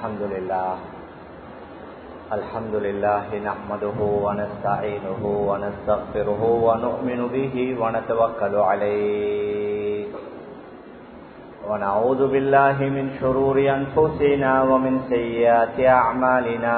الحمد لله الحمد لله نحمده ونستعينه ونستغفره ونؤمن به ونتوكل عليه ونعوذ بالله من شرور أنفسنا ومن سيئات أعمالنا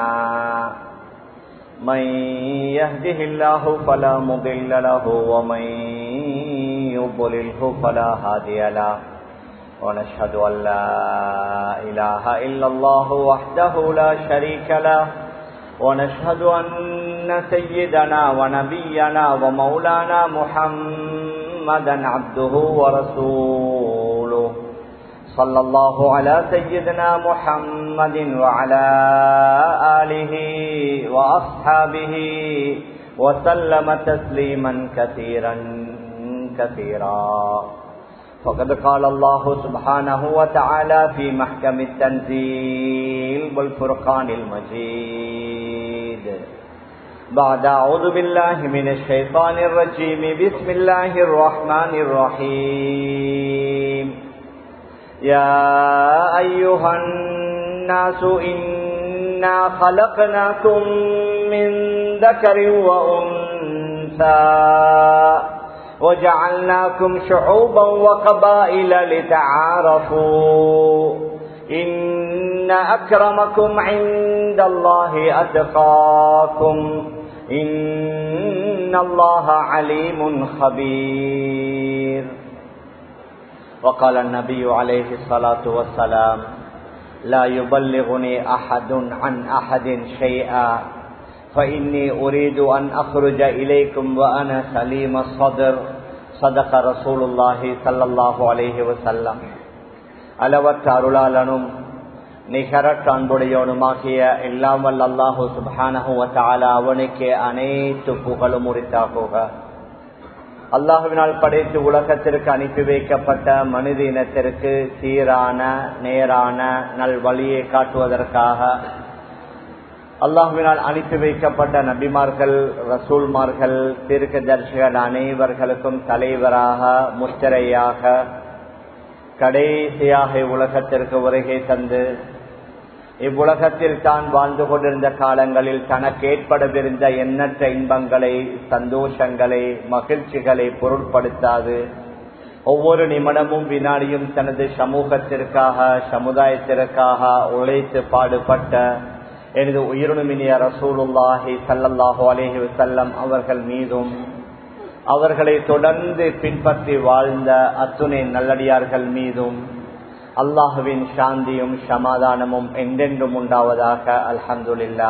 من يهده الله فلا مضل له ومن يضلله فلا هادي له ونشهد أن لا إله إلا الله وحده لا شريك له ونشهد أن سيدنا ونبينا ومولانا محمدا عبده ورسوله صلى الله على سيدنا محمد وعلى آله وأصحابه وسلم تسليما كثيرا كثيرا فقد قال الله سبحانه وتعالى في محكم التنزيل والفرقان المجيد بعد أعوذ بالله من الشيطان الرجيم بسم الله الرحمن الرحيم يا أيها الناس إنا خلقناكم من ذكر وأنثى وجعلناكم شعوبا وقبائل لتعارفوا إن أكرمكم عند الله أتقاكم إن الله عليم خبير وقال النبي عليه الصلاة والسلام لا يبلغني أحد عن أحد شيئا فإني أريد أن أخرج إليكم وأنا سليم الصدر صدق رسول الله صلى الله عليه وسلم அளவற்ற அருளாளனும் நிகரற்ற அன்புடையவனுமாகிய எல்லாம் வல்ல அல்லாஹூ சுபானஹுவத்தால அவனுக்கே அனைத்து புகழும் உரித்தாகுக அல்லாஹுவினால் படைத்து உலகத்திற்கு அனுப்பி வைக்கப்பட்ட மனித இனத்திற்கு சீரான நேரான நல் வழியை காட்டுவதற்காக அல்லாஹுவினால் அனுப்பி வைக்கப்பட்ட நபிமார்கள் ரசூல்மார்கள் தீர்க்க தரிசிகள் அனைவர்களுக்கும் தலைவராக முத்திரையாக கடைசியாக இவ்வுலகத்திற்கு வருகை தந்து இவ்வுலகத்தில் தான் வாழ்ந்து கொண்டிருந்த காலங்களில் தனக்கு ஏற்படவிருந்த எண்ணற்ற இன்பங்களை சந்தோஷங்களை மகிழ்ச்சிகளை பொருட்படுத்தாது ஒவ்வொரு நிமிடமும் வினாடியும் தனது சமூகத்திற்காக சமுதாயத்திற்காக உழைத்து பாடுபட்ட எனது உயிரினுமினிய ரசூலுல்லாஹி சல்லல்லாஹு அலேஹி வசல்லம் அவர்கள் மீதும் அவர்களை தொடர்ந்து பின்பற்றி வாழ்ந்த அத்துணை நல்லடியார்கள் மீதும் அல்லாஹுவின் சாந்தியும் சமாதானமும் என்றென்றும் உண்டாவதாக அல்ஹந்துல்லா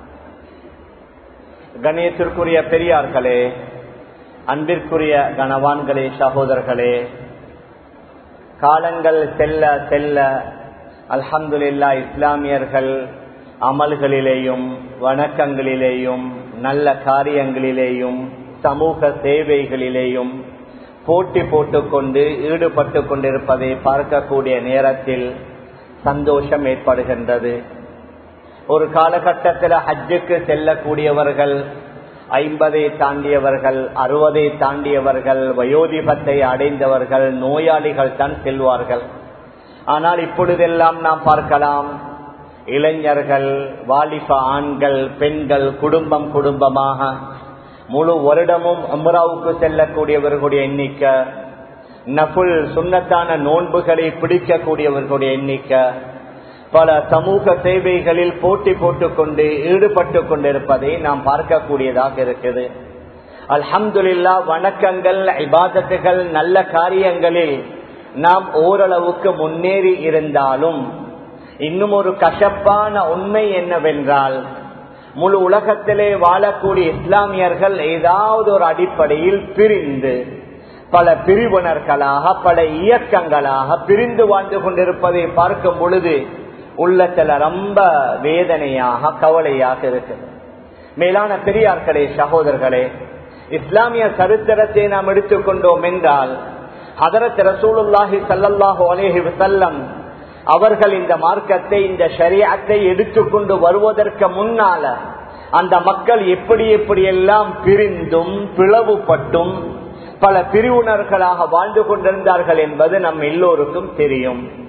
கணியத்திற்குரிய பெரியார்களே அன்பிற்குரிய கனவான்களே சகோதரர்களே காலங்கள் செல்ல செல்ல அல்ஹந்துல்லா இஸ்லாமியர்கள் அமல்களிலேயும் வணக்கங்களிலேயும் நல்ல காரியங்களிலேயும் சமூக சேவைகளிலேயும் போட்டி போட்டுக்கொண்டு ஈடுபட்டு கொண்டிருப்பதை பார்க்கக்கூடிய நேரத்தில் சந்தோஷம் ஏற்படுகின்றது ஒரு காலகட்டத்தில் ஹஜ்ஜுக்கு செல்லக்கூடியவர்கள் ஐம்பதை தாண்டியவர்கள் அறுபதை தாண்டியவர்கள் வயோதிபத்தை அடைந்தவர்கள் நோயாளிகள் தான் செல்வார்கள் ஆனால் இப்பொழுதெல்லாம் நாம் பார்க்கலாம் இளைஞர்கள் வாலிப ஆண்கள் பெண்கள் குடும்பம் குடும்பமாக முழு வருடமும் அம்ராவுக்கு செல்லக்கூடியவர்களுடைய எண்ணிக்கை நபுல் சுண்ணத்தான நோன்புகளை பிடிக்கக்கூடியவர்களுடைய எண்ணிக்கை பல சமூக சேவைகளில் போட்டி போட்டுக்கொண்டு ஈடுபட்டு கொண்டிருப்பதை நாம் பார்க்கக்கூடியதாக இருக்குது அல்ஹம்துல்லா வணக்கங்கள் இபாதத்துகள் நல்ல காரியங்களில் நாம் ஓரளவுக்கு முன்னேறி இருந்தாலும் இன்னும் ஒரு கசப்பான உண்மை என்னவென்றால் முழு உலகத்திலே வாழக்கூடிய இஸ்லாமியர்கள் ஏதாவது ஒரு அடிப்படையில் பிரிந்து பல பிரிவினர்களாக பல இயக்கங்களாக பிரிந்து வாழ்ந்து கொண்டிருப்பதை பார்க்கும் பொழுது உள்ளத்துல ரொம்ப வேதனையாக கவலையாக இருக்குது மேலான பெரியார்களே சகோதரர்களே இஸ்லாமிய சரித்திரத்தை நாம் எடுத்துக்கொண்டோம் என்றால் ஹதரத் ரசூலுல்லாஹி சல்லாஹூ அலேஹி வசல்லம் அவர்கள் இந்த மார்க்கத்தை இந்த ஷரியாத்தை எடுத்துக்கொண்டு வருவதற்கு முன்னால அந்த மக்கள் எப்படி எப்படியெல்லாம் பிரிந்தும் பிளவுபட்டும் பல பிரிவினர்களாக வாழ்ந்து கொண்டிருந்தார்கள் என்பது நம் எல்லோருக்கும் தெரியும்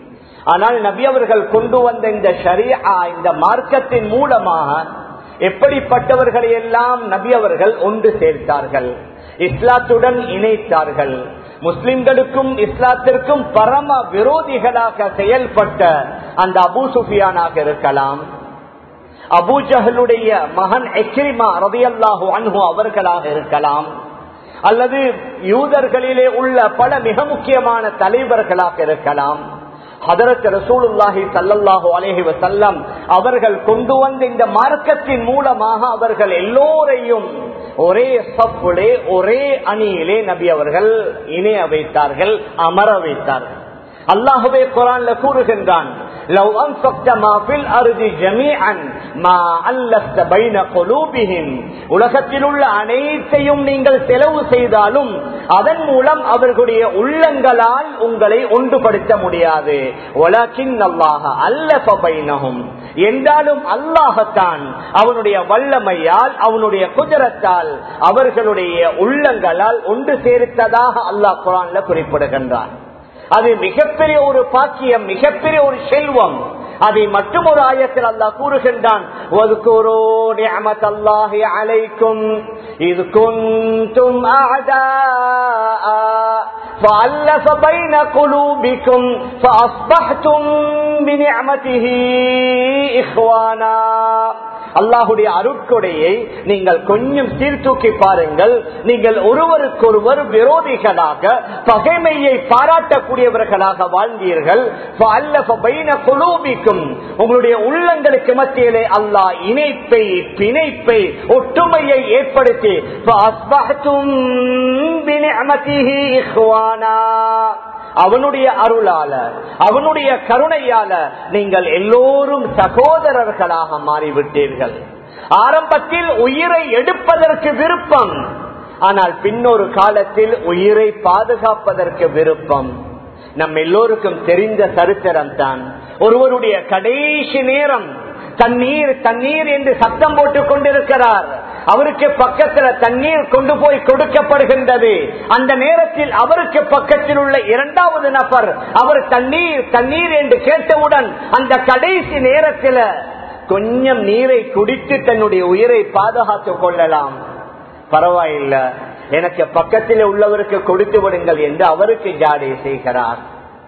ஆனால் நபி அவர்கள் கொண்டு வந்த இந்த ஷரியா இந்த மார்க்கத்தின் மூலமாக எப்படிப்பட்டவர்களை எல்லாம் நபி அவர்கள் ஒன்று சேர்த்தார்கள் இஸ்லாத்துடன் இணைத்தார்கள் முஸ்லிம்களுக்கும் இஸ்லாத்திற்கும் பரம விரோதிகளாக செயல்பட்ட அந்த அபு சுஃபியானாக இருக்கலாம் அபூஜஹலுடைய மகன் எக்ரிமா ரதியல்லாஹு அன்ஹு அவர்களாக இருக்கலாம் அல்லது யூதர்களிலே உள்ள பல மிக முக்கியமான தலைவர்களாக இருக்கலாம் ஹதரத் ரசூலுல்லாஹி சல்லல்லாஹு அலேஹி வசல்லம் அவர்கள் கொண்டு வந்த இந்த மார்க்கத்தின் மூலமாக அவர்கள் எல்லோரையும் ஒரே சப்புலே ஒரே அணியிலே நபி அவர்கள் இணைய வைத்தார்கள் அமர வைத்தார்கள் அல்லாஹுவே குரான்ல கூறுகின்றான் لو أنفقت ما في الأرض جميعا ما ألفت بين قلوبهم உலகத்தில் உள்ள அனைத்தையும் நீங்கள் செலவு செய்தாலும் அதன் மூலம் அவர்களுடைய உள்ளங்களால் உங்களை ஒன்றுபடுத்த முடியாது உலகின் அல்லாஹ அல்ல பைனகும் என்றாலும் அல்லாஹத்தான் அவனுடைய வல்லமையால் அவனுடைய குஜரத்தால் அவர்களுடைய உள்ளங்களால் ஒன்று சேர்த்ததாக அல்லாஹ் குரான்ல குறிப்பிடுகின்றான் அது மிகப்பெரிய ஒரு பாக்கியம் மிகப்பெரிய ஒரு செல்வம் அதை மட்டும் ஒரு ஆயத்தில் அல்லாஹ் கூறுகின்றான் அலைக்கும் இது குந்தும் فألف بين قلوبكم فأصبحتم بنعمته إخوانا அல்லாஹுடைய அருட்கொடையை நீங்கள் கொஞ்சம் சீர்தூக்கி பாருங்கள் நீங்கள் ஒருவருக்கொருவர் விரோதிகளாக பகைமையை பாராட்டக்கூடியவர்களாக வாழ்ந்தீர்கள் குலூபிக்கும் உங்களுடைய உள்ளங்களுக்கு மத்தியிலே அல்லாஹ் இணைப்பை பிணைப்பை ஒற்றுமையை ஏற்படுத்தி அவனுடைய அருளால அவனுடைய கருணையால நீங்கள் எல்லோரும் சகோதரர்களாக மாறிவிட்டீர்கள் ஆரம்பத்தில் உயிரை எடுப்பதற்கு விருப்பம் ஆனால் பின்னொரு காலத்தில் உயிரை பாதுகாப்பதற்கு விருப்பம் நம் எல்லோருக்கும் தெரிந்த சரித்திரம் தான் ஒருவருடைய கடைசி நேரம் தண்ணீர் தண்ணீர் என்று சத்தம் போட்டுக் கொண்டிருக்கிறார் அவருக்கு பக்கத்துல தண்ணீர் கொண்டு போய் கொடுக்கப்படுகின்றது அந்த நேரத்தில் அவருக்கு பக்கத்தில் உள்ள இரண்டாவது நபர் அவர் தண்ணீர் தண்ணீர் என்று கேட்டவுடன் அந்த கடைசி நேரத்தில் கொஞ்சம் நீரை குடித்து தன்னுடைய உயிரை பாதுகாத்துக் கொள்ளலாம் பரவாயில்ல எனக்கு பக்கத்தில் உள்ளவருக்கு கொடுத்து விடுங்கள் என்று அவருக்கு ஜாடை செய்கிறார்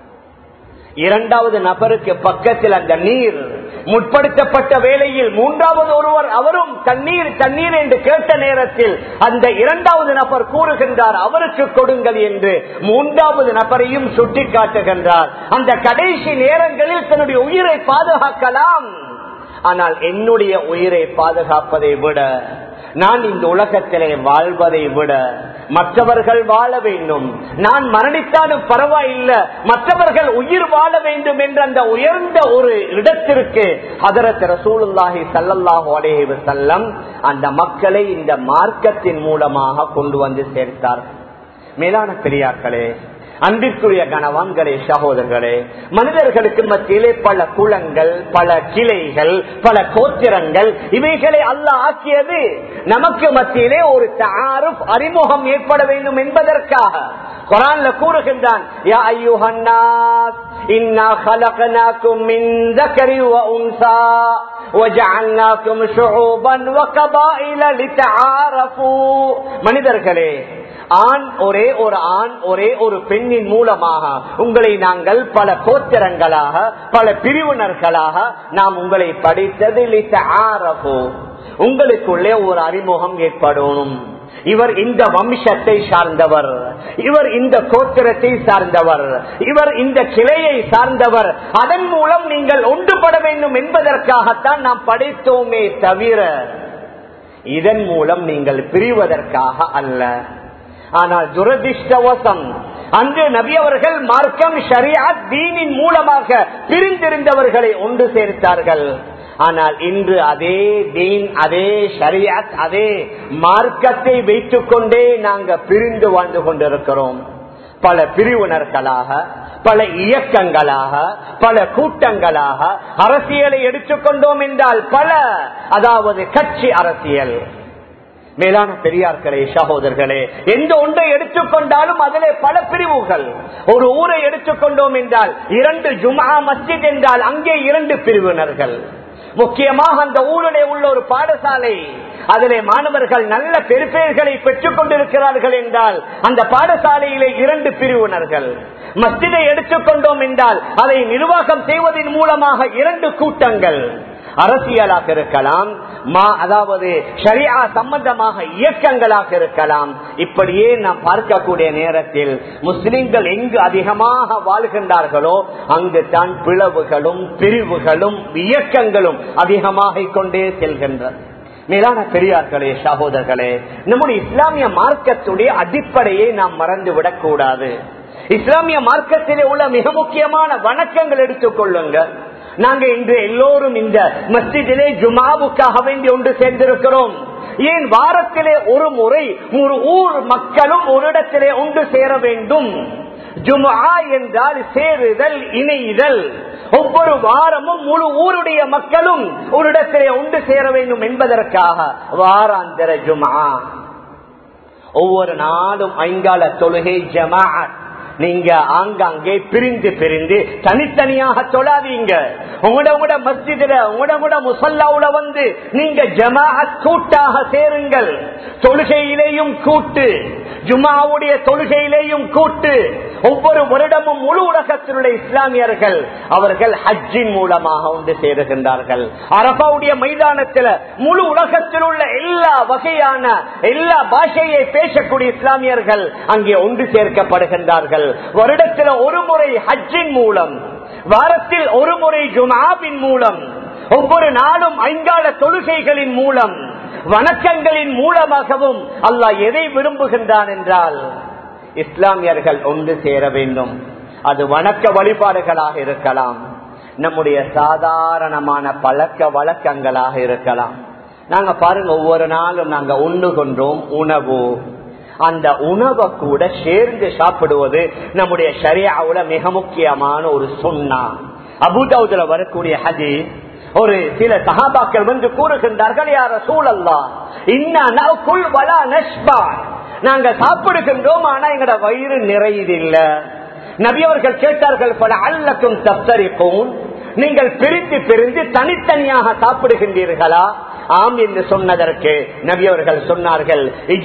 இரண்டாவது நபருக்கு பக்கத்தில் அந்த நீர் முற்படுத்தப்பட்ட வேளையில் மூன்றாவது ஒருவர் அவரும் தண்ணீர் தண்ணீர் என்று கேட்ட நேரத்தில் அந்த இரண்டாவது நபர் கூறுகின்றார் அவருக்கு கொடுங்கள் என்று மூன்றாவது நபரையும் சுட்டி காட்டுகின்றார் அந்த கடைசி நேரங்களில் தன்னுடைய உயிரை பாதுகாக்கலாம் ஆனால் என்னுடைய உயிரை பாதுகாப்பதை விட நான் இந்த உலகத்திலே வாழ்வதை விட மற்றவர்கள் வாழ வேண்டும் நான் மரணித்தாலும் பரவாயில்லை மற்றவர்கள் உயிர் வாழ வேண்டும் என்ற அந்த உயர்ந்த ஒரு இடத்திற்கு அதரத் ரசூலுல்லாஹி சல்லல்லாஹு அலைஹி வஸல்லம் அந்த மக்களை இந்த மார்க்கத்தின் மூலமாக கொண்டு வந்து சேர்த்தார்கள் மேலான பெரியார்களே அன்பிற்குரிய கணவான்களே சகோதரர்களே மனிதர்களுக்கு மத்தியிலே பல குளங்கள் பல கிளைகள் பல கோத்திரங்கள் இவைகளை அல்ல ஆக்கியது நமக்கு மத்தியிலே ஒரு தாருப் அறிமுகம் ஏற்பட வேண்டும் என்பதற்காக குரான்ல கூறுகின்றான் யா ஐயுஹன்னாஸ் இன்னா خلقناكم من ذكر وانثى وجعلناكم شعوبا وقبائل لتعارفوا மனிதர்களே ஆண் ஒரே ஒரு ஆண் ஒரே ஒரு பெண்ணின் மூலமாக உங்களை நாங்கள் பல கோத்திரங்களாக பல பிரிவினர்களாக நாம் உங்களை படித்தது உங்களுக்குள்ளே ஒரு அறிமுகம் ஏற்படணும் இவர் இந்த வம்சத்தை சார்ந்தவர் இவர் இந்த கோத்திரத்தை சார்ந்தவர் இவர் இந்த கிளையை சார்ந்தவர் அதன் மூலம் நீங்கள் ஒன்றுபட வேண்டும் என்பதற்காகத்தான் நாம் படைத்தோமே தவிர இதன் மூலம் நீங்கள் பிரிவதற்காக அல்ல ஆனால் துரதிருஷ்டவசம் அன்று நபி அவர்கள் மார்க்கம் ஷரியாத் தீனின் மூலமாக பிரிந்திருந்தவர்களை ஒன்று சேர்த்தார்கள் ஆனால் இன்று அதே தீன் அதே ஷரியாத் அதே மார்க்கத்தை வைத்துக் கொண்டே நாங்க பிரிந்து வாழ்ந்து கொண்டிருக்கிறோம் பல பிரிவினர்களாக பல இயக்கங்களாக பல கூட்டங்களாக அரசியலை எடுத்துக்கொண்டோம் என்றால் பல அதாவது கட்சி அரசியல் மேலான பெரியார்களே சகோதரர்களே எந்த ஒன்றை எடுத்துக்கொண்டாலும் அதிலே பல பிரிவுகள் ஒரு ஊரை எடுத்துக்கொண்டோம் என்றால் இரண்டு ஜுமா மஸ்ஜித் என்றால் அங்கே இரண்டு பிரிவினர்கள் முக்கியமாக அந்த ஊரிலே உள்ள ஒரு பாடசாலை அதிலே மாணவர்கள் நல்ல பெருப்பெயர்களை பெற்றுக் கொண்டிருக்கிறார்கள் என்றால் அந்த பாடசாலையிலே இரண்டு பிரிவினர்கள் மஸ்ஜிதை எடுத்துக்கொண்டோம் என்றால் அதை நிர்வாகம் செய்வதன் மூலமாக இரண்டு கூட்டங்கள் அரசியலாக இருக்கலாம் மா அதாவது ஷரியா சம்பந்தமாக இயக்கங்களாக இருக்கலாம் இப்படியே நாம் பார்க்கக்கூடிய நேரத்தில் முஸ்லிம்கள் எங்கு அதிகமாக வாழ்கின்றார்களோ அங்கு தான் பிளவுகளும் பிரிவுகளும் இயக்கங்களும் அதிகமாக கொண்டே செல்கின்றன மேலான பெரியார்களே சகோதரர்களே நம்முடைய இஸ்லாமிய மார்க்கத்துடைய அடிப்படையை நாம் மறந்து விடக்கூடாது இஸ்லாமிய மார்க்கத்திலே உள்ள மிக முக்கியமான வணக்கங்கள் எடுத்துக்கொள்ளுங்க நாங்க இன்று எல்லோரும் இந்த மஸ்ஜிதிலே ஜுமாவுக்காக வேண்டி ஒன்று சேர்ந்திருக்கிறோம் ஏன் வாரத்திலே ஒரு முறை ஒரு ஊர் மக்களும் ஒரு இடத்திலே ஒன்று சேர வேண்டும் ஜுமா என்றால் சேருதல் இணைதல் ஒவ்வொரு வாரமும் முழு ஊருடைய மக்களும் ஒரு இடத்திலே ஒன்று சேர வேண்டும் என்பதற்காக வாராந்திர ஜுமா ஒவ்வொரு நாளும் ஐங்கால தொழுகை ஜமாஅத் நீங்க ஆங்காங்கே பிரிந்து பிரிந்து தனித்தனியாக தொழாதீங்க உங்களோட கூட மஸ்ஜிதுல உங்களோட கூட முசல்லாவுல வந்து நீங்க ஜமாஅத் கூட்டாக சேருங்கள் தொழுகையிலேயும் கூட்டு ஜுமாவுடைய தொழுகையிலேயும் கூட்டு ஒவ்வொரு வருடமும் முழு உலகத்தினுடைய இஸ்லாமியர்கள் அவர்கள் ஹஜ்ஜின் மூலமாக வந்து சேருகின்றார்கள் அரபாவுடைய மைதானத்தில் முழு உலகத்தில் உள்ள எல்லா வகையான எல்லா பாஷையை பேசக்கூடிய இஸ்லாமியர்கள் அங்கே ஒன்று சேர்க்கப்படுகின்றார்கள் வருடத்தில் ஒரு முறை ஹஜ்ஜின் மூலம் வாரத்தில் ஒரு முறை ஜுமாவின் மூலம் ஒவ்வொரு நாளும் ஐங்கால தொழுகைகளின் மூலம் வணக்கங்களின் மூலமாகவும் அல்லாஹ் எதை விரும்புகின்றான் என்றால் இஸ்லாமியர்கள் ஒன்று சேர வேண்டும் அது வணக்க வழிபாடுகளாக இருக்கலாம் நம்முடைய சாதாரணமான பழக்க வழக்கங்களாக இருக்கலாம் நாங்க பாருங்க ஒவ்வொரு நாளும் நாங்க உண்டு கொண்டோம் உணவு அந்த உணவை கூட சேர்ந்து சாப்பிடுவது நம்முடைய சரியாவுல மிக முக்கியமான ஒரு சொன்னா அபுதாவுதுல வரக்கூடிய ஹதி ஒரு சில சகாபாக்கள் வந்து கூறுகின்றார்கள் யார சூழல்லா இன்னுள் வலா நஷ்பா நாங்க சாப்பிடுகின்றோம் ஆனா எங்கட வயிறு நிறையதில்ல நபியவர்கள் கேட்டார்கள் பல அல்லக்கும் தப்தரிக்கும் நீங்கள் பிரித்து பிரிந்து தனித்தனியாக சாப்பிடுகின்றீர்களா ஆம் என்று சொன்னதற்கு நபி அவர்கள் சொன்னார்கள்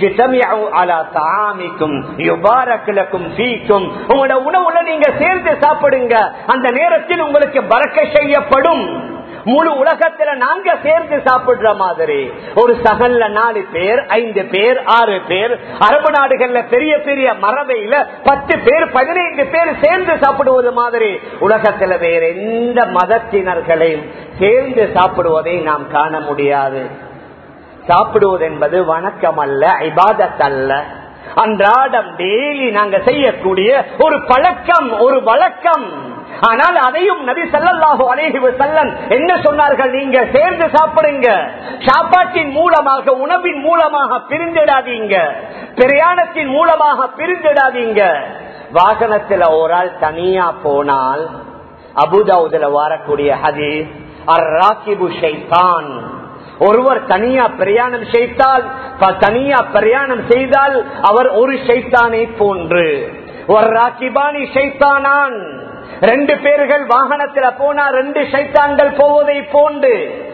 உங்களோட உணவுல நீங்க சேர்ந்து சாப்பிடுங்க அந்த நேரத்தில் உங்களுக்கு பறக்க செய்யப்படும் முழு உலகத்துல நாங்க சேர்ந்து சாப்பிடுற மாதிரி ஒரு சகல்ல நாலு பேர் ஐந்து பேர் ஆறு பேர் அரபு நாடுகள்ல பெரிய பெரிய மரபையில பத்து பேர் பதினைந்து பேர் சேர்ந்து சாப்பிடுவது மாதிரி உலகத்துல வேற எந்த மதத்தினர்களையும் சேர்ந்து சாப்பிடுவதை நாம் காண முடியாது சாப்பிடுவது என்பது வணக்கம் அல்ல இபாதத் அல்ல அன்றாடம் டெய்லி நாங்க செய்யக்கூடிய ஒரு பழக்கம் ஒரு வழக்கம் ஆனால் அதையும் நபி சல்லாஹு அலேஹி செல்லம் என்ன சொன்னார்கள் நீங்க சேர்ந்து சாப்பிடுங்க சாப்பாட்டின் மூலமாக உணவின் மூலமாக பிரிந்திடாதீங்க பிரயாணத்தின் மூலமாக பிரிந்திடாதீங்க வாகனத்துல ஒரு ஆள் தனியா போனால் அபுதாவுதுல வரக்கூடிய ஹதீஸ் அராக்கிபு ஷைத்தான் ஒருவர் தனியா பிரயாணம் செய்தால் தனியா பிரயாணம் செய்தால் அவர் ஒரு ஷைத்தானை போன்று ஒரு ராக்கிபானி ஷைத்தானான் ரெண்டு பேர்கள் வாகனத்துல போனா ரெண்டு சைத்தான்கள் போவதை போன்று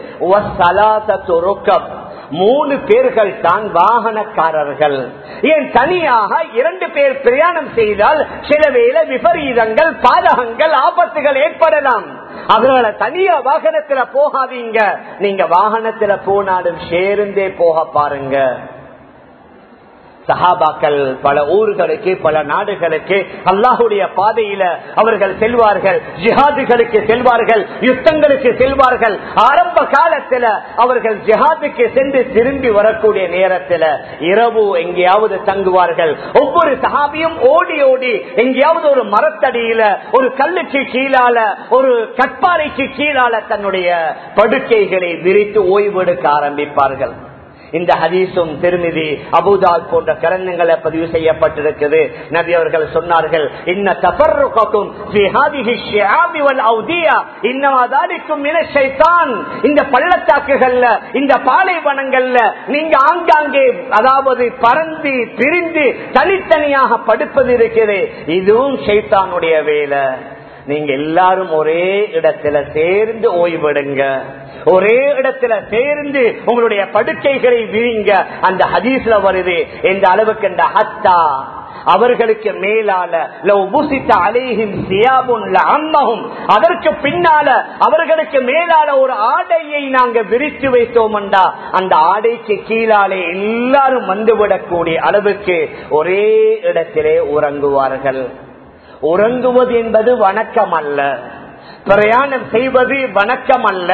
மூணு பேர்கள் தான் வாகனக்காரர்கள் ஏன் தனியாக இரண்டு பேர் பிரயாணம் செய்தால் சில வேளை விபரீதங்கள் பாதகங்கள் ஆபத்துகள் ஏற்படலாம் அதனால தனியா வாகனத்துல போகாதீங்க நீங்க வாகனத்துல போனாலும் சேர்ந்தே போக பாருங்க சஹாபாக்கள் பல ஊர்களுக்கு பல நாடுகளுக்கு அல்லாஹுடைய பாதையில அவர்கள் செல்வார்கள் ஜிஹாதுகளுக்கு செல்வார்கள் யுத்தங்களுக்கு செல்வார்கள் ஆரம்ப காலத்துல அவர்கள் ஜிஹாதுக்கு சென்று திரும்பி வரக்கூடிய நேரத்துல இரவு எங்கேயாவது தங்குவார்கள் ஒவ்வொரு சஹாபியும் ஓடி ஓடி எங்கேயாவது ஒரு மரத்தடியில ஒரு கல்லுக்கு கீழால ஒரு கட்பாறைக்கு கீழால தன்னுடைய படுக்கைகளை விரித்து ஓய்வெடுக்க ஆரம்பிப்பார்கள் இந்த ஹதீஸும் திருமிதி அபுதால் போன்ற கரணங்களை பதிவு செய்யப்பட்டிருக்குது நபி அவர்கள் சொன்னார்கள் இன்ன தபர்ருக்கும் இந்த பள்ளத்தாக்குகள்ல இந்த பாலைவனங்கள்ல நீங்க ஆங்காங்கே அதாவது பறந்து பிரிந்து தனித்தனியாக படுப்பது இருக்குது இதுவும் ஷைத்தானுடைய வேலை நீங்க எல்லாரும் ஒரே இடத்துல சேர்ந்து ஓய்வெடுங்க ஒரே இடத்துல சேர்ந்து உங்களுடைய படுக்கைகளை விரிங்க அந்த ஹதீஸ்ல வருது எந்த அளவுக்கு இந்த ஹத்தா அவர்களுக்கு மேலால அம்மகும் அதற்கு பின்னால அவர்களுக்கு மேலால ஒரு ஆடையை நாங்க விரித்து வைத்தோம்டா அந்த ஆடைக்கு கீழாலே எல்லாரும் வந்துவிடக்கூடிய அளவுக்கு ஒரே இடத்திலே உறங்குவார்கள் உறங்குவது என்பது வணக்கம் அல்ல பிரயாணம் செய்வது வணக்கம் அல்ல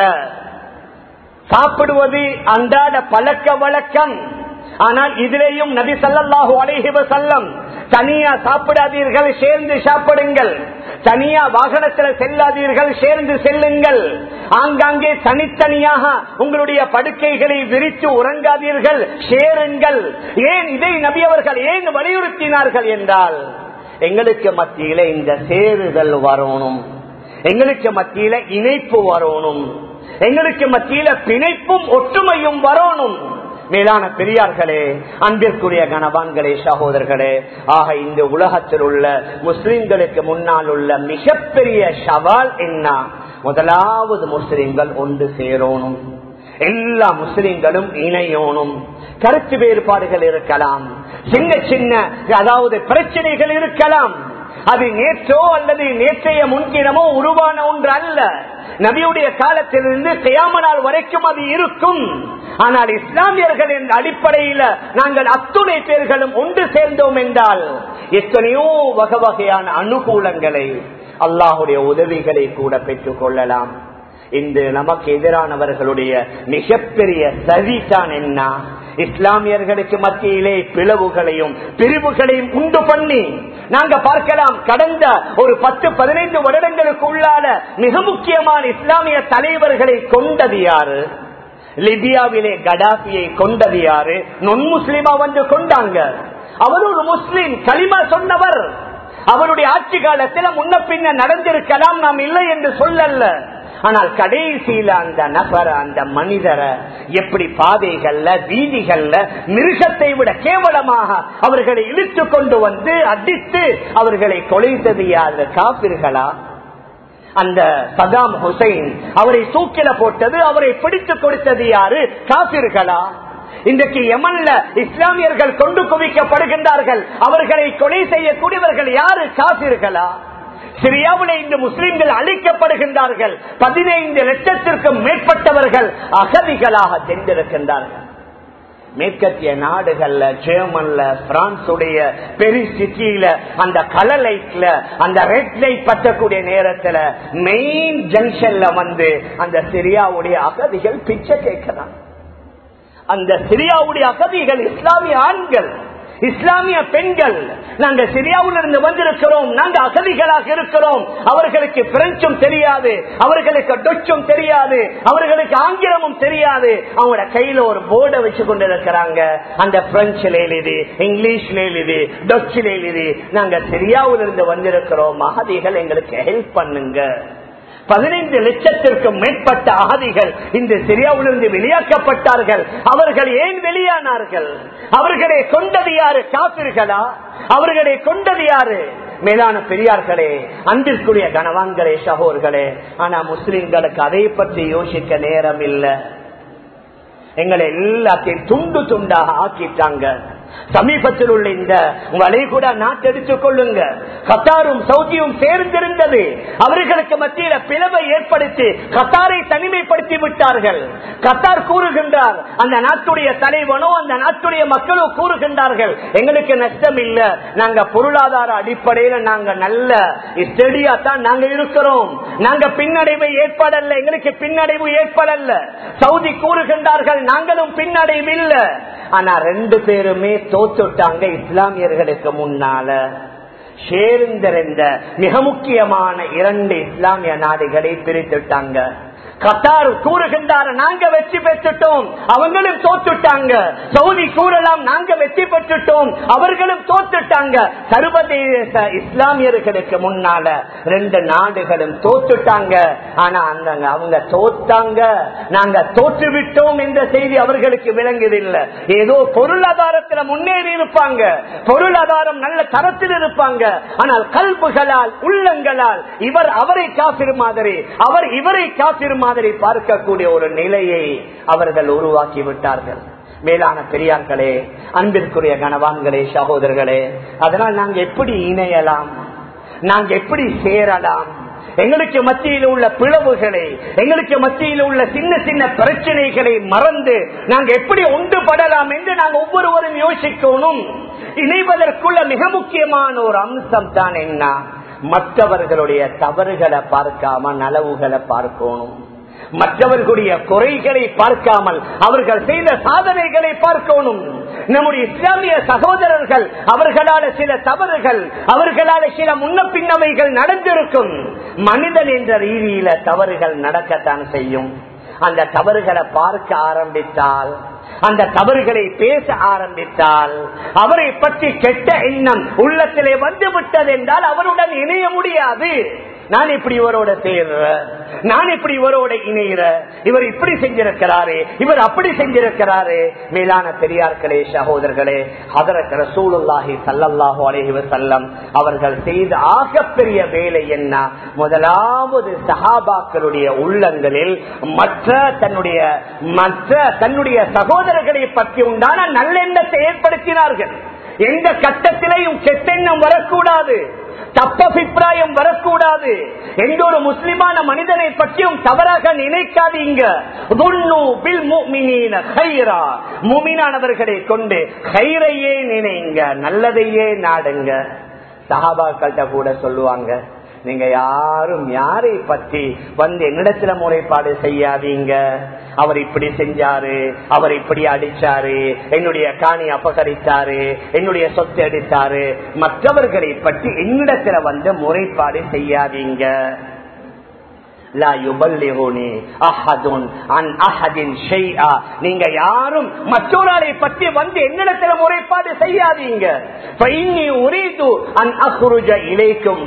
சாப்பிடுவது அன்றாட பழக்க வழக்கம் ஆனால் இதிலேயும் நபி சல்லாஹூ அலைஹி வசல்லம் தனியா சாப்பிடாதீர்கள் சேர்ந்து சாப்பிடுங்கள் தனியா வாகனத்தில் செல்லாதீர்கள் சேர்ந்து செல்லுங்கள் ஆங்காங்கே தனித்தனியாக உங்களுடைய படுக்கைகளை விரித்து உறங்காதீர்கள் சேருங்கள் ஏன் இதை நபி அவர்கள் ஏன் வலியுறுத்தினார்கள் என்றால் எங்களுக்கு மத்தியில இந்த சேருதல் வரணும் எங்களுக்கு மத்தியில இணைப்பு வரணும் எங்களுக்கு மத்தியில பிணைப்பும் ஒற்றுமையும் வரணும் மேலான பெரியார்களே அன்பிற்குரிய கனவான்களே சகோதரர்களே ஆக இந்த உலகத்தில் உள்ள முஸ்லிம்களுக்கு முன்னால் உள்ள மிகப்பெரிய சவால் என்ன முதலாவது முஸ்லிம்கள் ஒன்று சேரணும் எல்லா முஸ்லிம்களும் இணையோனும் கருத்து வேறுபாடுகள் இருக்கலாம் சின்ன சின்ன அதாவது பிரச்சனைகள் இருக்கலாம் அது நேற்றோ அல்லது நேற்றைய முன்தினமோ உருவான ஒன்று அல்ல நபியுடைய காலத்திலிருந்து கியாம நாள் வரைக்கும் அது இருக்கும் ஆனால் இஸ்லாமியர்கள் என்ற அடிப்படையில் நாங்கள் அத்துணை பேர்களும் ஒன்று சேர்ந்தோம் என்றால் எத்தனையோ வகை வகையான அனுகூலங்களை அல்லாஹுடைய உதவிகளை கூட பெற்றுக் கொள்ளலாம் இன்று நமக்கு எதிரானவர்களுடைய மிகப்பெரிய சதிதான் என்ன இஸ்லாமியர்களுக்கு மத்தியிலே பிளவுகளையும் பிரிவுகளையும் உண்டு பண்ணி நாங்க பார்க்கலாம் கடந்த ஒரு பத்து பதினைந்து வருடங்களுக்கு உள்ளான மிக முக்கியமான இஸ்லாமிய தலைவர்களை கொண்டது யாரு லிபியாவிலே கடாபியை கொண்டது யாரு நொன் முஸ்லிமா வந்து கொண்டாங்க அவர் ஒரு முஸ்லிம் களிமா சொன்னவர் அவருடைய ஆட்சி காலத்தில் முன்ன பின்ன நடந்திருக்கலாம் நாம் இல்லை என்று சொல்லல்ல ஆனால் கடைசியில அந்த நபர் அந்த மனிதரை எப்படி பாதைகள்ல வீதிகள்ல மிருகத்தை விட கேவலமாக அவர்களை இழுத்து கொண்டு வந்து அடித்து அவர்களை கொலைத்தது யாரு காப்பிர்களா அந்த சதாம் ஹுசைன் அவரை தூக்கில போட்டது அவரை பிடித்துக் கொடுத்தது யாரு காப்பிர்களா இன்றைக்கு யமன்ல இஸ்லாமியர்கள் கொண்டு குவிக்கப்படுகின்றார்கள் அவர்களை கொலை செய்யக்கூடியவர்கள் யாரு காசிர்களா சிரியாவிலே இந்த முஸ்லிம்கள் அழிக்கப்படுகின்றார்கள் பதினைந்து லட்சத்திற்கும் மேற்பட்டவர்கள் அகதிகளாக சென்றிருக்கின்றார்கள் மேற்கத்திய நாடுகள்ல ஜெர்மன்ல பிரான்சுடைய பெரிய சிட்டியில அந்த கலர் லைட்ல அந்த ரெட் லைட் பற்றக்கூடிய நேரத்துல மெயின் ஜங்ஷன்ல வந்து அந்த சிரியாவுடைய அகதிகள் பிச்சை கேட்கிறான் அந்த சிரியாவுடைய அகதிகள் இஸ்லாமிய ஆண்கள் இஸ்லாமிய பெண்கள் நாங்க சிரியாவில் இருந்து வந்திருக்கிறோம் நாங்க அகதிகளாக இருக்கிறோம் அவர்களுக்கு பிரெஞ்சும் தெரியாது அவர்களுக்கு டொச்சும் தெரியாது அவர்களுக்கு ஆங்கிலமும் தெரியாது அவங்களோட கையில ஒரு போர்டை வச்சு கொண்டு இருக்கிறாங்க அந்த பிரெஞ்சுல எழுதி இங்கிலீஷ்ல எழுதி டொச்சில் எழுதி நாங்க சிரியாவில் இருந்து வந்திருக்கிறோம் அகதிகள் எங்களுக்கு ஹெல்ப் பண்ணுங்க பதினைந்து லட்சத்திற்கும் மேற்பட்ட அகதிகள் இந்த சிரியாவிலிருந்து வெளியாக்கப்பட்டார்கள் அவர்கள் ஏன் வெளியானார்கள் அவர்களை கொண்டது யாரு காப்பிர்களா அவர்களை கொண்டது யாரு மேலான பெரியார்களே அன்பிற்குரிய கனவான்களே சகோர்களே ஆனா முஸ்லிம்களுக்கு அதை பற்றி யோசிக்க நேரம் இல்லை எங்களை எல்லாத்தையும் துண்டு துண்டாக ஆக்கிட்டாங்க சமீபத்தில் உள்ள இந்த வளைகுட நாட்டெடுத்துக் கொள்ளுங்க கத்தாரும் சவுதியும் சேர்ந்திருந்தது அவர்களுக்கு மத்தியில பிளவை ஏற்படுத்தி கத்தாரை தனிமைப்படுத்தி விட்டார்கள் கத்தார் கூறுகின்றார் அந்த நாட்டுடைய தலைவனோ அந்த நாட்டுடைய மக்களோ கூறுகின்றார்கள் எங்களுக்கு நஷ்டம் இல்ல நாங்க பொருளாதார அடிப்படையில நாங்க நல்ல ஸ்டெடியா தான் நாங்க இருக்கிறோம் நாங்க பின்னடைவு ஏற்படல எங்களுக்கு பின்னடைவு ஏற்படல சவுதி கூறுகின்றார்கள் நாங்களும் பின்னடைவு இல்ல ஆனா ரெண்டு பேருமே தோத்துட்டாங்க இஸ்லாமியர்களுக்கு முன்னால சேர்ந்திருந்த மிக முக்கியமான இரண்டு இஸ்லாமிய நாடுகளை பிரித்துட்டாங்க கத்தார் கூறுகின்றார் நாங்க வெற்றி பெற்றுட்டோம் அவங்களும் தோத்துட்டாங்க சவுதி கூறலாம் நாங்க வெற்றி பெற்றுட்டோம் அவர்களும் தோத்துட்டாங்க சர்வதேச இஸ்லாமியர்களுக்கு முன்னால ரெண்டு நாடுகளும் தோத்துட்டாங்க ஆனா அந்த அவங்க தோத்தாங்க நாங்க தோற்று விட்டோம் என்ற செய்தி அவர்களுக்கு விளங்குதில்லை ஏதோ பொருளாதாரத்துல முன்னேறி இருப்பாங்க பொருளாதாரம் நல்ல தரத்தில் இருப்பாங்க ஆனால் கல்புகளால் உள்ளங்களால் இவர் அவரை காப்பிரு மாதிரி அவர் இவரை காப்பிரு மாதிரி பார்க்கக்கூடிய ஒரு நிலையை அவர்கள் உருவாக்கி விட்டார்கள் மேலான பெரியார்களே அன்பிற்குரிய கனவான்களே சகோதரர்களே அதனால் நாங்க எப்படி இணையலாம் நாங்க எப்படி சேரலாம் எங்களுக்கு மத்தியில் உள்ள பிளவுகளை எங்களுக்கு மத்தியில் உள்ள சின்ன சின்ன பிரச்சனைகளை மறந்து நாங்க எப்படி ஒன்றுபடலாம் என்று நாங்க ஒவ்வொருவரும் யோசிக்கணும் இணைவதற்குள்ள மிக முக்கியமான ஒரு அம்சம் தான் என்ன மற்றவர்களுடைய தவறுகளை பார்க்காம நலவுகளை பார்க்கணும் மற்றவர்களுடைய குறைகளை பார்க்காமல் அவர்கள் செய்த சாதனைகளை பார்க்கணும் நம்முடைய இஸ்லாமிய சகோதரர்கள் அவர்களால சில தவறுகள் அவர்களால சில முன்ன பின்னவைகள் நடந்திருக்கும் மனிதன் என்ற ரீதியில தவறுகள் நடக்கத்தான் செய்யும் அந்த தவறுகளை பார்க்க ஆரம்பித்தால் அந்த தவறுகளை பேச ஆரம்பித்தால் அவரை பற்றி கெட்ட எண்ணம் உள்ளத்திலே வந்து விட்டது என்றால் அவருடன் இணைய முடியாது நான் இப்படி இவரோட சேர்ற நான் இப்படி இவரோட இணைகிற இவர் இப்படி செஞ்சிருக்கிறாரு இவர் அப்படி செஞ்சிருக்கிறாரு மேலான பெரியார்களே சகோதரர்களே அதற்கு ரசூலுல்லாஹி சல்லல்லாஹு அலைஹி வஸல்லம் அவர்கள் செய்த ஆகப்பெரிய வேலை என்ன முதலாவது சஹாபாக்களுடைய உள்ளங்களில் மற்ற தன்னுடைய மற்ற தன்னுடைய சகோதரர்களை பற்றி உண்டான நல்லெண்ணத்தை ஏற்படுத்தினார்கள் எந்த கட்டத்திலையும் கெட்டெண்ணம் வரக்கூடாது தப்ப அபிப்பிராயம் வரக்கூடாது எந்த ஒரு முஸ்லிமான மனிதனை பற்றியும் தவறாக நினைக்காதீங்க மூமினானவர்களை கொண்டு கயிறையே நினைங்க நல்லதையே நாடுங்க சஹாபாக்கள்கிட்ட கூட சொல்லுவாங்க நீங்க யாரும் யாரை பற்றி வந்து என்னிடத்துல முறைப்பாடு செய்யாதீங்க அவர் இப்படி செஞ்சாரு அவர் இப்படி அடிச்சாரு என்னுடைய காணி அபகரித்தாரு என்னுடைய சொத்து அடித்தாரு மற்றவர்களை பற்றி என்னிடத்துல வந்து முறைப்பாடு செய்யாதீங்க நீங்க யாரும் மற்றொரு பற்றி வந்து என்னிடத்துல முறைப்பாடு செய்யாதீங்க இலைக்கும்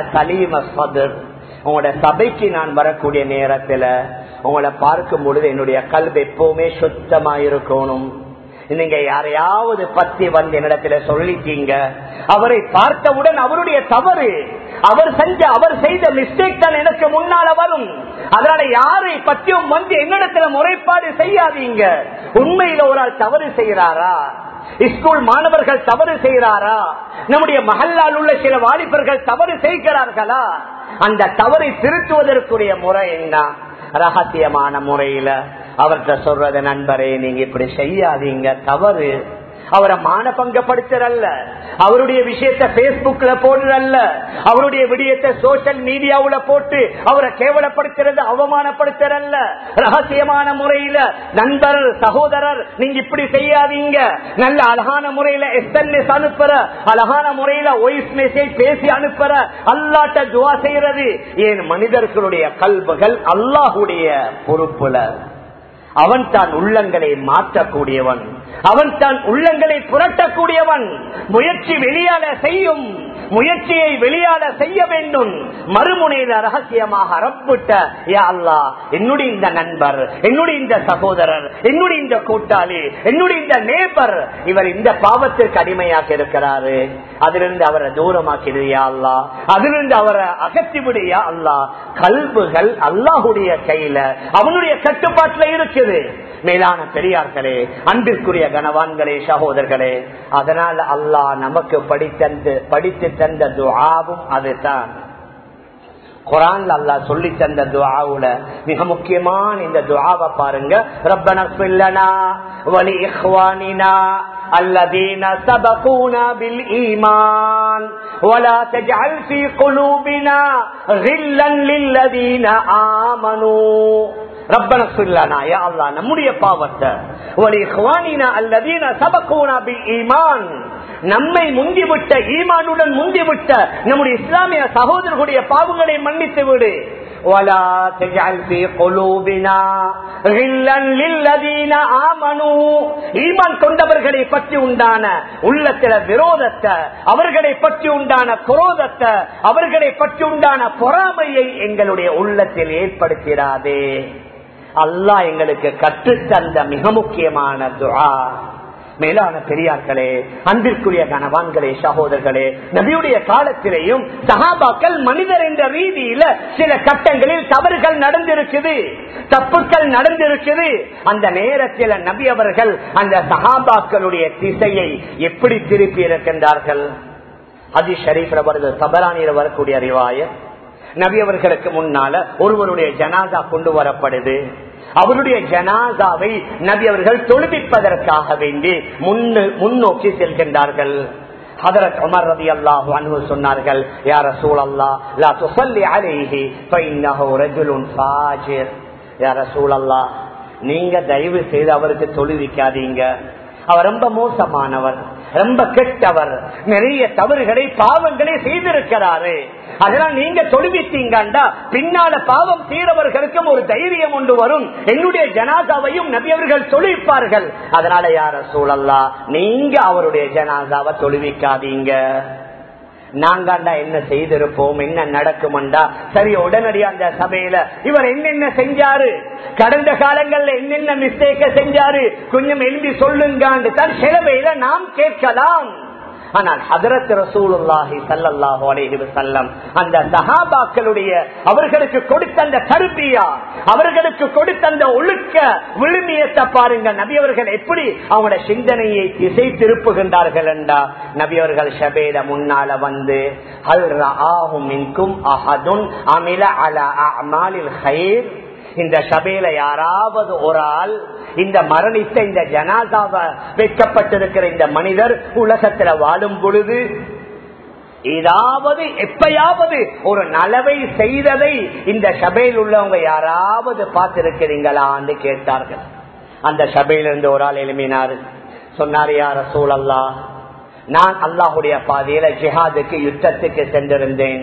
உங்களோட சபைக்கு நான் வரக்கூடிய நேரத்துல உங்களை பார்க்கும் பொழுது என்னுடைய கல்வி எப்பவுமே சுத்தமா இருக்கணும் நீங்க யாரையாவது பத்தி வந்து என்னிடத்துல சொல்லிட்டீங்க அவரை பார்த்தவுடன் அவருடைய தவறு அவர் செஞ்ச அவர் செய்த மிஸ்டேக் தான் எனக்கு முன்னால வரும் அதனால யாரை பற்றியும் வந்து என்னிடத்துல முறைப்பாடு செய்யாதீங்க உண்மையில ஒரு ஆள் தவறு செய்யறாரா ஸ்கூல் மாணவர்கள் தவறு செய்கிறாரா நம்முடைய மகல்லால் உள்ள சில வாலிபர்கள் தவறு செய்கிறார்களா அந்த தவறை திருத்துவதற்குரிய முறை என்ன ரகசியமான முறையில அவர்கிட்ட சொல்றது நண்பரே நீங்க இப்படி செய்யாதீங்க தவறு அவரை மானபங்கப்படுத்துறல்ல அவருடைய விஷயத்த பேஸ்புக்ல போடுறல்ல அவருடைய விடயத்தை சோசியல் மீடியாவுல போட்டு அவரை கேவலப்படுத்துறது அவமானப்படுத்துறல்ல ரகசியமான முறையில நண்பர் சகோதரர் நீங்க இப்படி செய்யாதீங்க நல்ல அழகான முறையில எஸ்என்எஸ் அனுப்புற அழகான முறையில வாய்ஸ் மெசேஜ் பேசி அனுப்புற அல்லாட்ட துவா செய்யறது ஏன் மனிதர்களுடைய கல்புகள் அல்லாஹுடைய பொறுப்புல அவன் தான் உள்ளங்களை மாற்றக்கூடியவன் அவன் தான் உள்ளங்களை புரட்டக்கூடியவன் முயற்சி வெளியால செய்யும் முயற்சியை வெளியால செய்ய வேண்டும் மறுமுனையில ரகசியமாக ரப்பிட்ட யா அல்லா என்னுடைய இந்த நண்பர் என்னுடைய இந்த சகோதரர் என்னுடைய இந்த கூட்டாளி என்னுடைய இந்த நேபர் இவர் இந்த பாவத்திற்கு அடிமையாக இருக்கிறாரு அதிலிருந்து அவரை தூரமாக்கிடு யா அல்லா அதிலிருந்து அவரை அகற்றி விடுயா அல்லா கல்புகள் அல்லாஹுடைய கையில அவனுடைய கட்டுப்பாட்டுல இருக்குது மேலான பெரியார்களே அன்பிற்குரிய கனவான்களே சகோதரர்களே அதனால் அல்லாஹ் நமக்கு படித்தந்து படித்து தந்த துஆவும் அதுதான் குரான் அல்லா சொல்லி தந்த துவாவுல மிக முக்கியமான இந்த துவாவை பாருங்க ரப்பன சொல்லனா வலி இஹ்வானினா الذين سبقونا بالإيمان ولا تجعل في قلوبنا غلا للذين آمنوا ربنا اغفر لنا يا الله நம்முடைய பாவத்தை ولإخواننا الذين سبقونا بالإيمان நம்மை முந்திவிட்ட ஈமானுடன் முந்திவிட்ட நம்முடைய இஸ்லாமிய சகோதரர்களுடைய பாவங்களை மன்னித்து விடு ولا تجعل في قلوبنا غلا للذين آمنوا ஈமான் கொண்டவர்களை பற்றி உண்டான உள்ளத்தில விரோதத்தை அவர்களை பற்றி உண்டான குரோதத்தை அவர்களை பற்றி உண்டான பொறாமையை எங்களுடைய உள்ளத்தில் ஏற்படுத்திடாதே அல்லாஹ் எங்களுக்கு கற்றுத்தந்த மிக முக்கியமான துஆ மேலான பெரியார்களே அன்பிற்குரிய கணவான்களே சகோதரர்களே நபியுடைய காலத்திலேயும் சகாபாக்கள் மனிதர் என்ற ரீதியில சில கட்டங்களில் தவறுகள் நடந்திருக்குது தப்புக்கள் நடந்திருக்குது அந்த நேரத்தில் நபி அவர்கள் அந்த சகாபாக்களுடைய திசையை எப்படி திருப்பி இருக்கின்றார்கள் அதி ஷரீஃப் வருது தபரானியில் வரக்கூடிய அறிவாய நபி அவர்களுக்கு முன்னால ஒருவருடைய ஜனாதா கொண்டு வரப்படுது அவருடைய ஜனாதாவை நபி அவர்கள் தொழுவிப்பதற்காக வேண்டி முன்னோக்கி செல்கின்றார்கள் ஹதரத் உமர் ரதி அல்லாஹு அன்பு சொன்னார்கள் யார சூழல்லா லா துசல்லி அலைஹி ஃபைன்னஹு ரஜுலுன் ஃபாஜிர் யார சூழல்லா நீங்க தயவு செய்து அவருக்கு தொழுவிக்காதீங்க அவர் ரொம்ப மோசமானவர் ரொம்ப கெட்டவர் நிறைய தவறுகளை பாவங்களை செய்திருக்கிறாரு அதனால் நீங்க தொழுவித்தீங்கண்டா பின்னால பாவம் தீரவர்களுக்கும் ஒரு தைரியம் ஒன்று வரும் என்னுடைய ஜனாதாவையும் நபியவர்கள் தொழுவிப்பார்கள் அதனால யார சூழல்லா நீங்க அவருடைய ஜனாதாவை தொழுவிக்காதீங்க நாங்காண்டா என்ன செய்திருப்போம் என்ன நடக்கும்டா சரி உடனடியா அந்த சபையில இவர் என்னென்ன செஞ்சாரு கடந்த காலங்கள்ல என்னென்ன மிஸ்டேக்க செஞ்சாரு கொஞ்சம் எழுதி சொல்லுங்காண்டு தான் சிலவையில நாம் கேட்கலாம் ஆனால் ஹதரத் ரசூலுல்லாஹி சல்லல்லாஹு அலைஹி வஸல்லம் அந்த சஹாபாக்களுடைய அவர்களுக்கு கொடுத்த அந்த கருத்தியா அவர்களுக்கு கொடுத்த அந்த ஒழுக்க விழுமியத்தை பாருங்க நபி அவர்கள் எப்படி அவங்களோட சிந்தனையை திசை திருப்புகின்றார்கள் என்றா நபி அவர்கள் ஷபேட முன்னால வந்து ஹல் ரஆஹு மின்கும் அஹதுன் அமில அலா அமாலில் ஹைர் இந்த சபையில யாராவது ஒரு ஆள் இந்த மரணித்த இந்த ஜனாதாவ வைக்கப்பட்டிருக்கிற இந்த மனிதர் உலகத்துல வாழும் பொழுது ஏதாவது எப்பயாவது ஒரு நலவை செய்ததை இந்த சபையில் உள்ளவங்க யாராவது பார்த்திருக்கிறீங்களான்னு கேட்டார்கள் அந்த சபையிலிருந்து ஒரு ஆள் எழுப்பினார் சொன்னார் யார சூழல்லா நான் அல்லாஹுடைய பாதையில ஜிஹாதுக்கு யுத்தத்துக்கு சென்றிருந்தேன்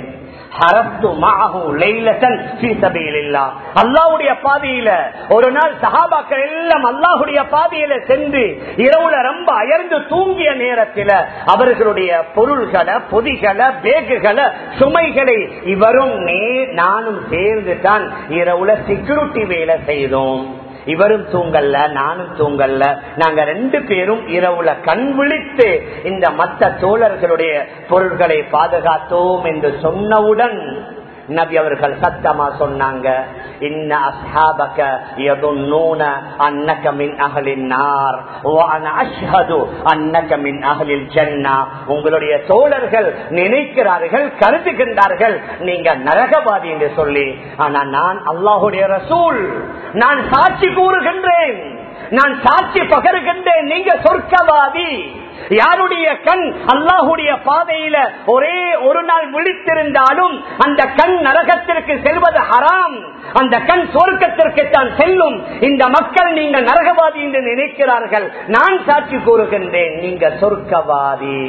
அல்லாவுடைய பாதையில ஒரு நாள் சகாபாக்கள் எல்லாம் அல்லாஹுடைய பாதையில சென்று இரவுல ரொம்ப அயர்ந்து தூங்கிய நேரத்தில் அவர்களுடைய பொருள்களை பொதிகளை பேக்குகளை சுமைகளை இவரும் நே நானும் சேர்ந்து தான் இரவுல செக்யூரிட்டி வேலை செய்தோம் இவரும் தூங்கல்ல நானும் தூங்கல்ல நாங்க ரெண்டு பேரும் இரவுல கண் விழித்து இந்த மத்த தோழர்களுடைய பொருட்களை பாதுகாத்தோம் என்று சொன்னவுடன் நபி அவர்கள் சத்தமா சொன்னாங்க இன்ன அஸ்ஹாபக யதுன்னூன அன்னக மின் அஹலின் நார் வ அன அஷ்ஹது அன்னக மின் அஹலில் ஜன்னா உங்களுடைய தோழர்கள் நினைக்கிறார்கள் கருதுகின்றார்கள் நீங்க நரகவாதி என்று சொல்லி ஆனா நான் அல்லாஹுடைய ரசூல் நான் சாட்சி கூறுகின்றேன் நான் சாட்சி பகருகின்றேன் நீங்க சொர்க்கவாதி யாருடைய கண் அல்லாஹுடைய பாதையில ஒரே ஒரு நாள் விழித்திருந்தாலும் அந்த கண் நரகத்திற்கு செல்வது ஹராம் அந்த கண் சொர்க்கத்திற்கு தான் செல்லும் இந்த மக்கள் நீங்கள் நரகவாதி என்று நினைக்கிறார்கள் நான் சாட்சி கூறுகின்றேன் நீங்க சொர்க்கவாதி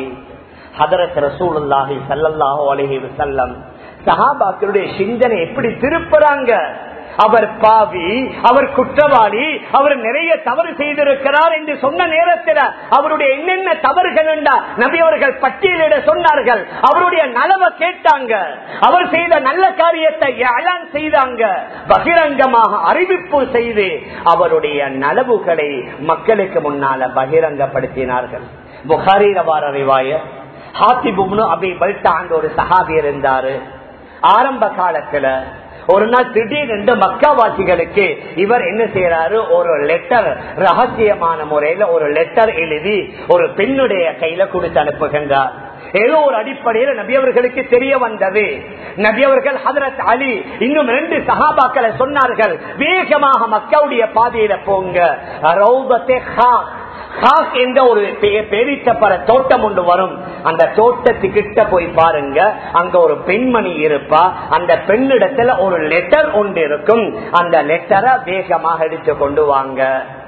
ஹதரத் ரசூலுல்லாஹி சல்லல்லாஹு அலைஹி வஸல்லம் சஹாபாக்களுடைய சிந்தனை எப்படி திருப்புறாங்க அவர் பாவி அவர் குற்றவாளி அவர் நிறைய தவறு செய்திருக்கிறார் என்று சொன்ன நேரத்தில் அவருடைய என்னென்ன தவறுகள் என்றா நபி அவர்கள் பட்டியலிட சொன்னார்கள் அவருடைய நலவை கேட்டாங்க அவர் செய்த நல்ல காரியத்தை அலான் செய்தாங்க பகிரங்கமாக அறிவிப்பு செய்து அவருடைய நலவுகளை மக்களுக்கு முன்னால பகிரங்கப்படுத்தினார்கள் புகாரி ரவார அறிவாய ஹாத்திபுப்னு அபி பல்டாண்ட் ஒரு சஹாபி இருந்தாரு ஆரம்ப காலத்துல ஒரு நாள் திடீரென்று மக்காவாசிகளுக்கு இவர் என்ன செய்யறாரு ஒரு லெட்டர் ரகசியமான முறையில ஒரு லெட்டர் எழுதி ஒரு பெண்ணுடைய கையில கொடுத்து அனுப்புகின்றார் ஏதோ ஒரு அடிப்படையில நபியவர்களுக்கு தெரிய வந்தது நபியவர்கள் ஹதரத் அலி இன்னும் ரெண்டு சகாபாக்களை சொன்னார்கள் வேகமாக மக்காவுடைய பாதையில போங்க ரௌபத்தே ஹாக் ஹாக் என்ற ஒரு பெரித்தப்பற தோட்டம் ஒன்று வரும் அந்த தோட்டத்துக்கிட்ட போய் பாருங்க அங்க ஒரு பெண்மணி இருப்பா அந்த பெண்ணிடத்துல ஒரு லெட்டர் ஒன்று இருக்கும் அந்த லெட்டரை வேகமாக எடுத்து கொண்டு வாங்க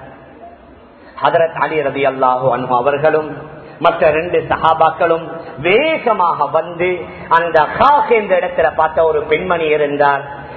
ஹதரத் அலி ரதி அல்லாஹு அனு அவர்களும் மற்ற ரெண்டு சஹாபாக்களும் வேகமாக வந்து அந்த ஹாக் என்ற இடத்துல பார்த்த ஒரு பெண்மணி இருந்தார்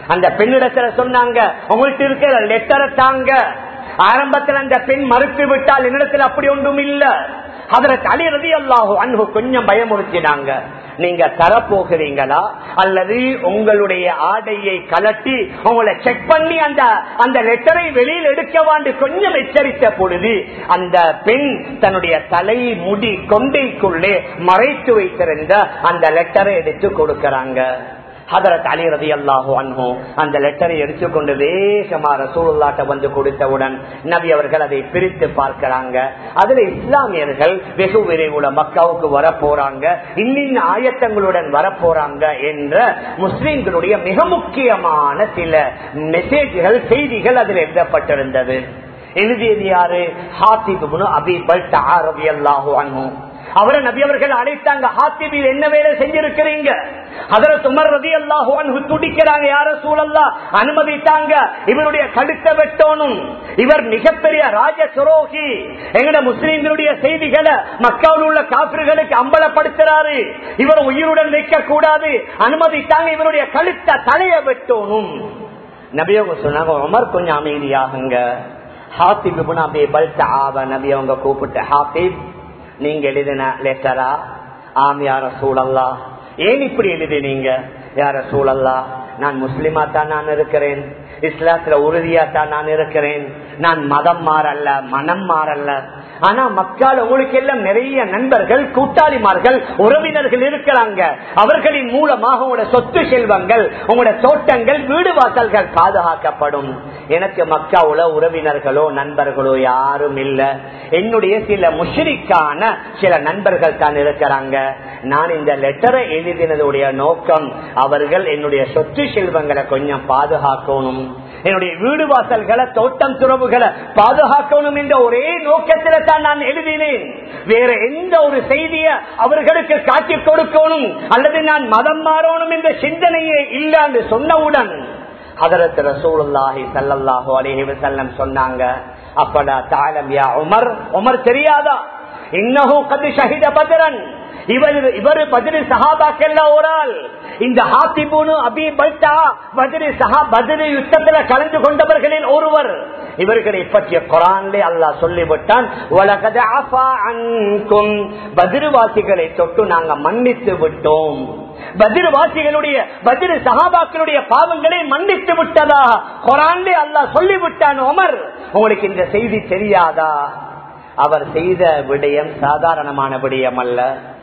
அந்த பெண்ணிடத்துல சொன்னாங்க உங்கள்ட்ட இருக்கிற லெட்டரை தாங்க ஆரம்பத்தில் அந்த பெண் மறுத்து விட்டால் என்னிடத்தில் அப்படி ஒன்றும் இல்ல அதற்கு அலிரதி அல்லாஹோ அன்பு கொஞ்சம் பயமுறுத்தினாங்க நீங்க தரப்போகிறீங்களா அல்லது உங்களுடைய ஆடையை கலட்டி உங்களை செக் பண்ணி அந்த அந்த லெட்டரை வெளியில் எடுக்க வாண்டு கொஞ்சம் எச்சரித்த பொழுது அந்த பெண் தன்னுடைய தலை முடி கொண்டைக்குள்ளே மறைத்து வைத்திருந்த அந்த லெட்டரை எடுத்து கொடுக்கறாங்க ஹதரத் அலி ரதி அல்லாஹு அன்ஹோ அந்த லெட்டரை எடுத்துக்கொண்டு வேகமா ரசூலுல்லாட்ட வந்து கொடுத்தவுடன் நபி அவர்கள் அதை பிரித்து பார்க்கிறாங்க அதுல இஸ்லாமியர்கள் வெகு விரைவுல மக்காவுக்கு வர போறாங்க இன்னின் ஆயத்தங்களுடன் வர போறாங்க என்ற முஸ்லிம்களுடைய மிக முக்கியமான சில மெசேஜ்கள் செய்திகள் அதில் எழுதப்பட்டிருந்தது எழுதியது யாரு ஹாத்திபுனு அபி பல்டா ரவி அல்லாஹு அன்ஹோ அவரை நபி அவர்கள் அழைத்தாங்க ஹாத்திபில் என்ன வேலை செஞ்சிருக்கிறீங்க அதர துமர் ரதி அல்லாஹு துடிக்கிறாங்க யார சூழல்லா அனுமதித்தாங்க இவருடைய கழுத்தை வெட்டோனும் இவர் மிகப்பெரிய ராஜ சுரோகி எங்கட முஸ்லீம்களுடைய செய்திகளை மக்கள் உள்ள காப்பிர்களுக்கு அம்பலப்படுத்துறாரு இவர் உயிருடன் வைக்க கூடாது அனுமதித்தாங்க இவருடைய கழுத்தை தலைய வெட்டோனும் நபியவங்க சொன்னாங்க உமர் கொஞ்சம் அமைதியாகுங்க ஹாத்திப் அப்படியே பல்ட் ஆவ நபி அவங்க கூப்பிட்டு ஹாத்திப் நீங்க எழுதின லெட்டரா ஆம் யார சூழல்லா ஏன் இப்படி எழுதினீங்க யார சூழல்லா நான் முஸ்லிமா தான் நான் இருக்கிறேன் இஸ்லாத்துல உறுதியா தான் நான் இருக்கிறேன் நான் மதம் மாறல்ல மனம் மாறல்ல ஆனா மக்கள் உங்களுக்கு எல்லாம் நிறைய நண்பர்கள் கூட்டாளிமார்கள் உறவினர்கள் இருக்கிறாங்க அவர்களின் மூலமாக உங்களோட சொத்து செல்வங்கள் உங்களோட தோட்டங்கள் வீடு வாசல்கள் பாதுகாக்கப்படும் எனக்கு மக்காவுல உறவினர்களோ நண்பர்களோ யாரும் இல்ல என்னுடைய சில முஷிரிக்கான சில நண்பர்கள் தான் இருக்கிறாங்க நான் இந்த லெட்டரை எழுதினதுடைய நோக்கம் அவர்கள் என்னுடைய சொத்து செல்வங்களை கொஞ்சம் பாதுகாக்கணும் என்னுடைய வீடு வாசல்களை தோட்டம் துறவுகளை பாதுகாக்கணும் என்ற ஒரே நோக்கத்தில தான் நான் எழுதினேன் வேற எந்த ஒரு செய்திய அவர்களுக்கு காட்டி கொடுக்கணும் அல்லது நான் மதம் மாறணும் என்ற சிந்தனையே இல்ல என்று சொன்னவுடன் அதரத் ரசூலுல்லாஹி ஸல்லல்லாஹு அலைஹி வஸல்லம் சொன்னாங்க அப்படா தாலம் யா உமர் உமர் தெரியாதா இன்னஹு கத் ஷஹித பத்ரன் இவர் இவர் பதிரி சஹாபாக்கெல்லாம் ஒரு ஆள் இந்த ஹாத்திபூனு அபி பல்டா பதிரி சஹா பதிரி யுத்தத்துல கலந்து கொண்டவர்களில் ஒருவர் இவர்களை பற்றிய குரான்லே அல்லாஹ் சொல்லிவிட்டான் உலகத ஆஃபா அன்கும் பதிருவாசிகளை தொட்டு நாங்க மன்னித்து விட்டோம் பதிர்வாசிகளுடைய பதிரு சகாபாக்களுடைய பாவங்களை மன்னித்து விட்டதா குரான்லே அல்லாஹ் சொல்லிவிட்டான் உமர் உங்களுக்கு இந்த செய்தி தெரியாதா அவர் செய்த விடயம் சாதாரணமான விடயம் அல்ல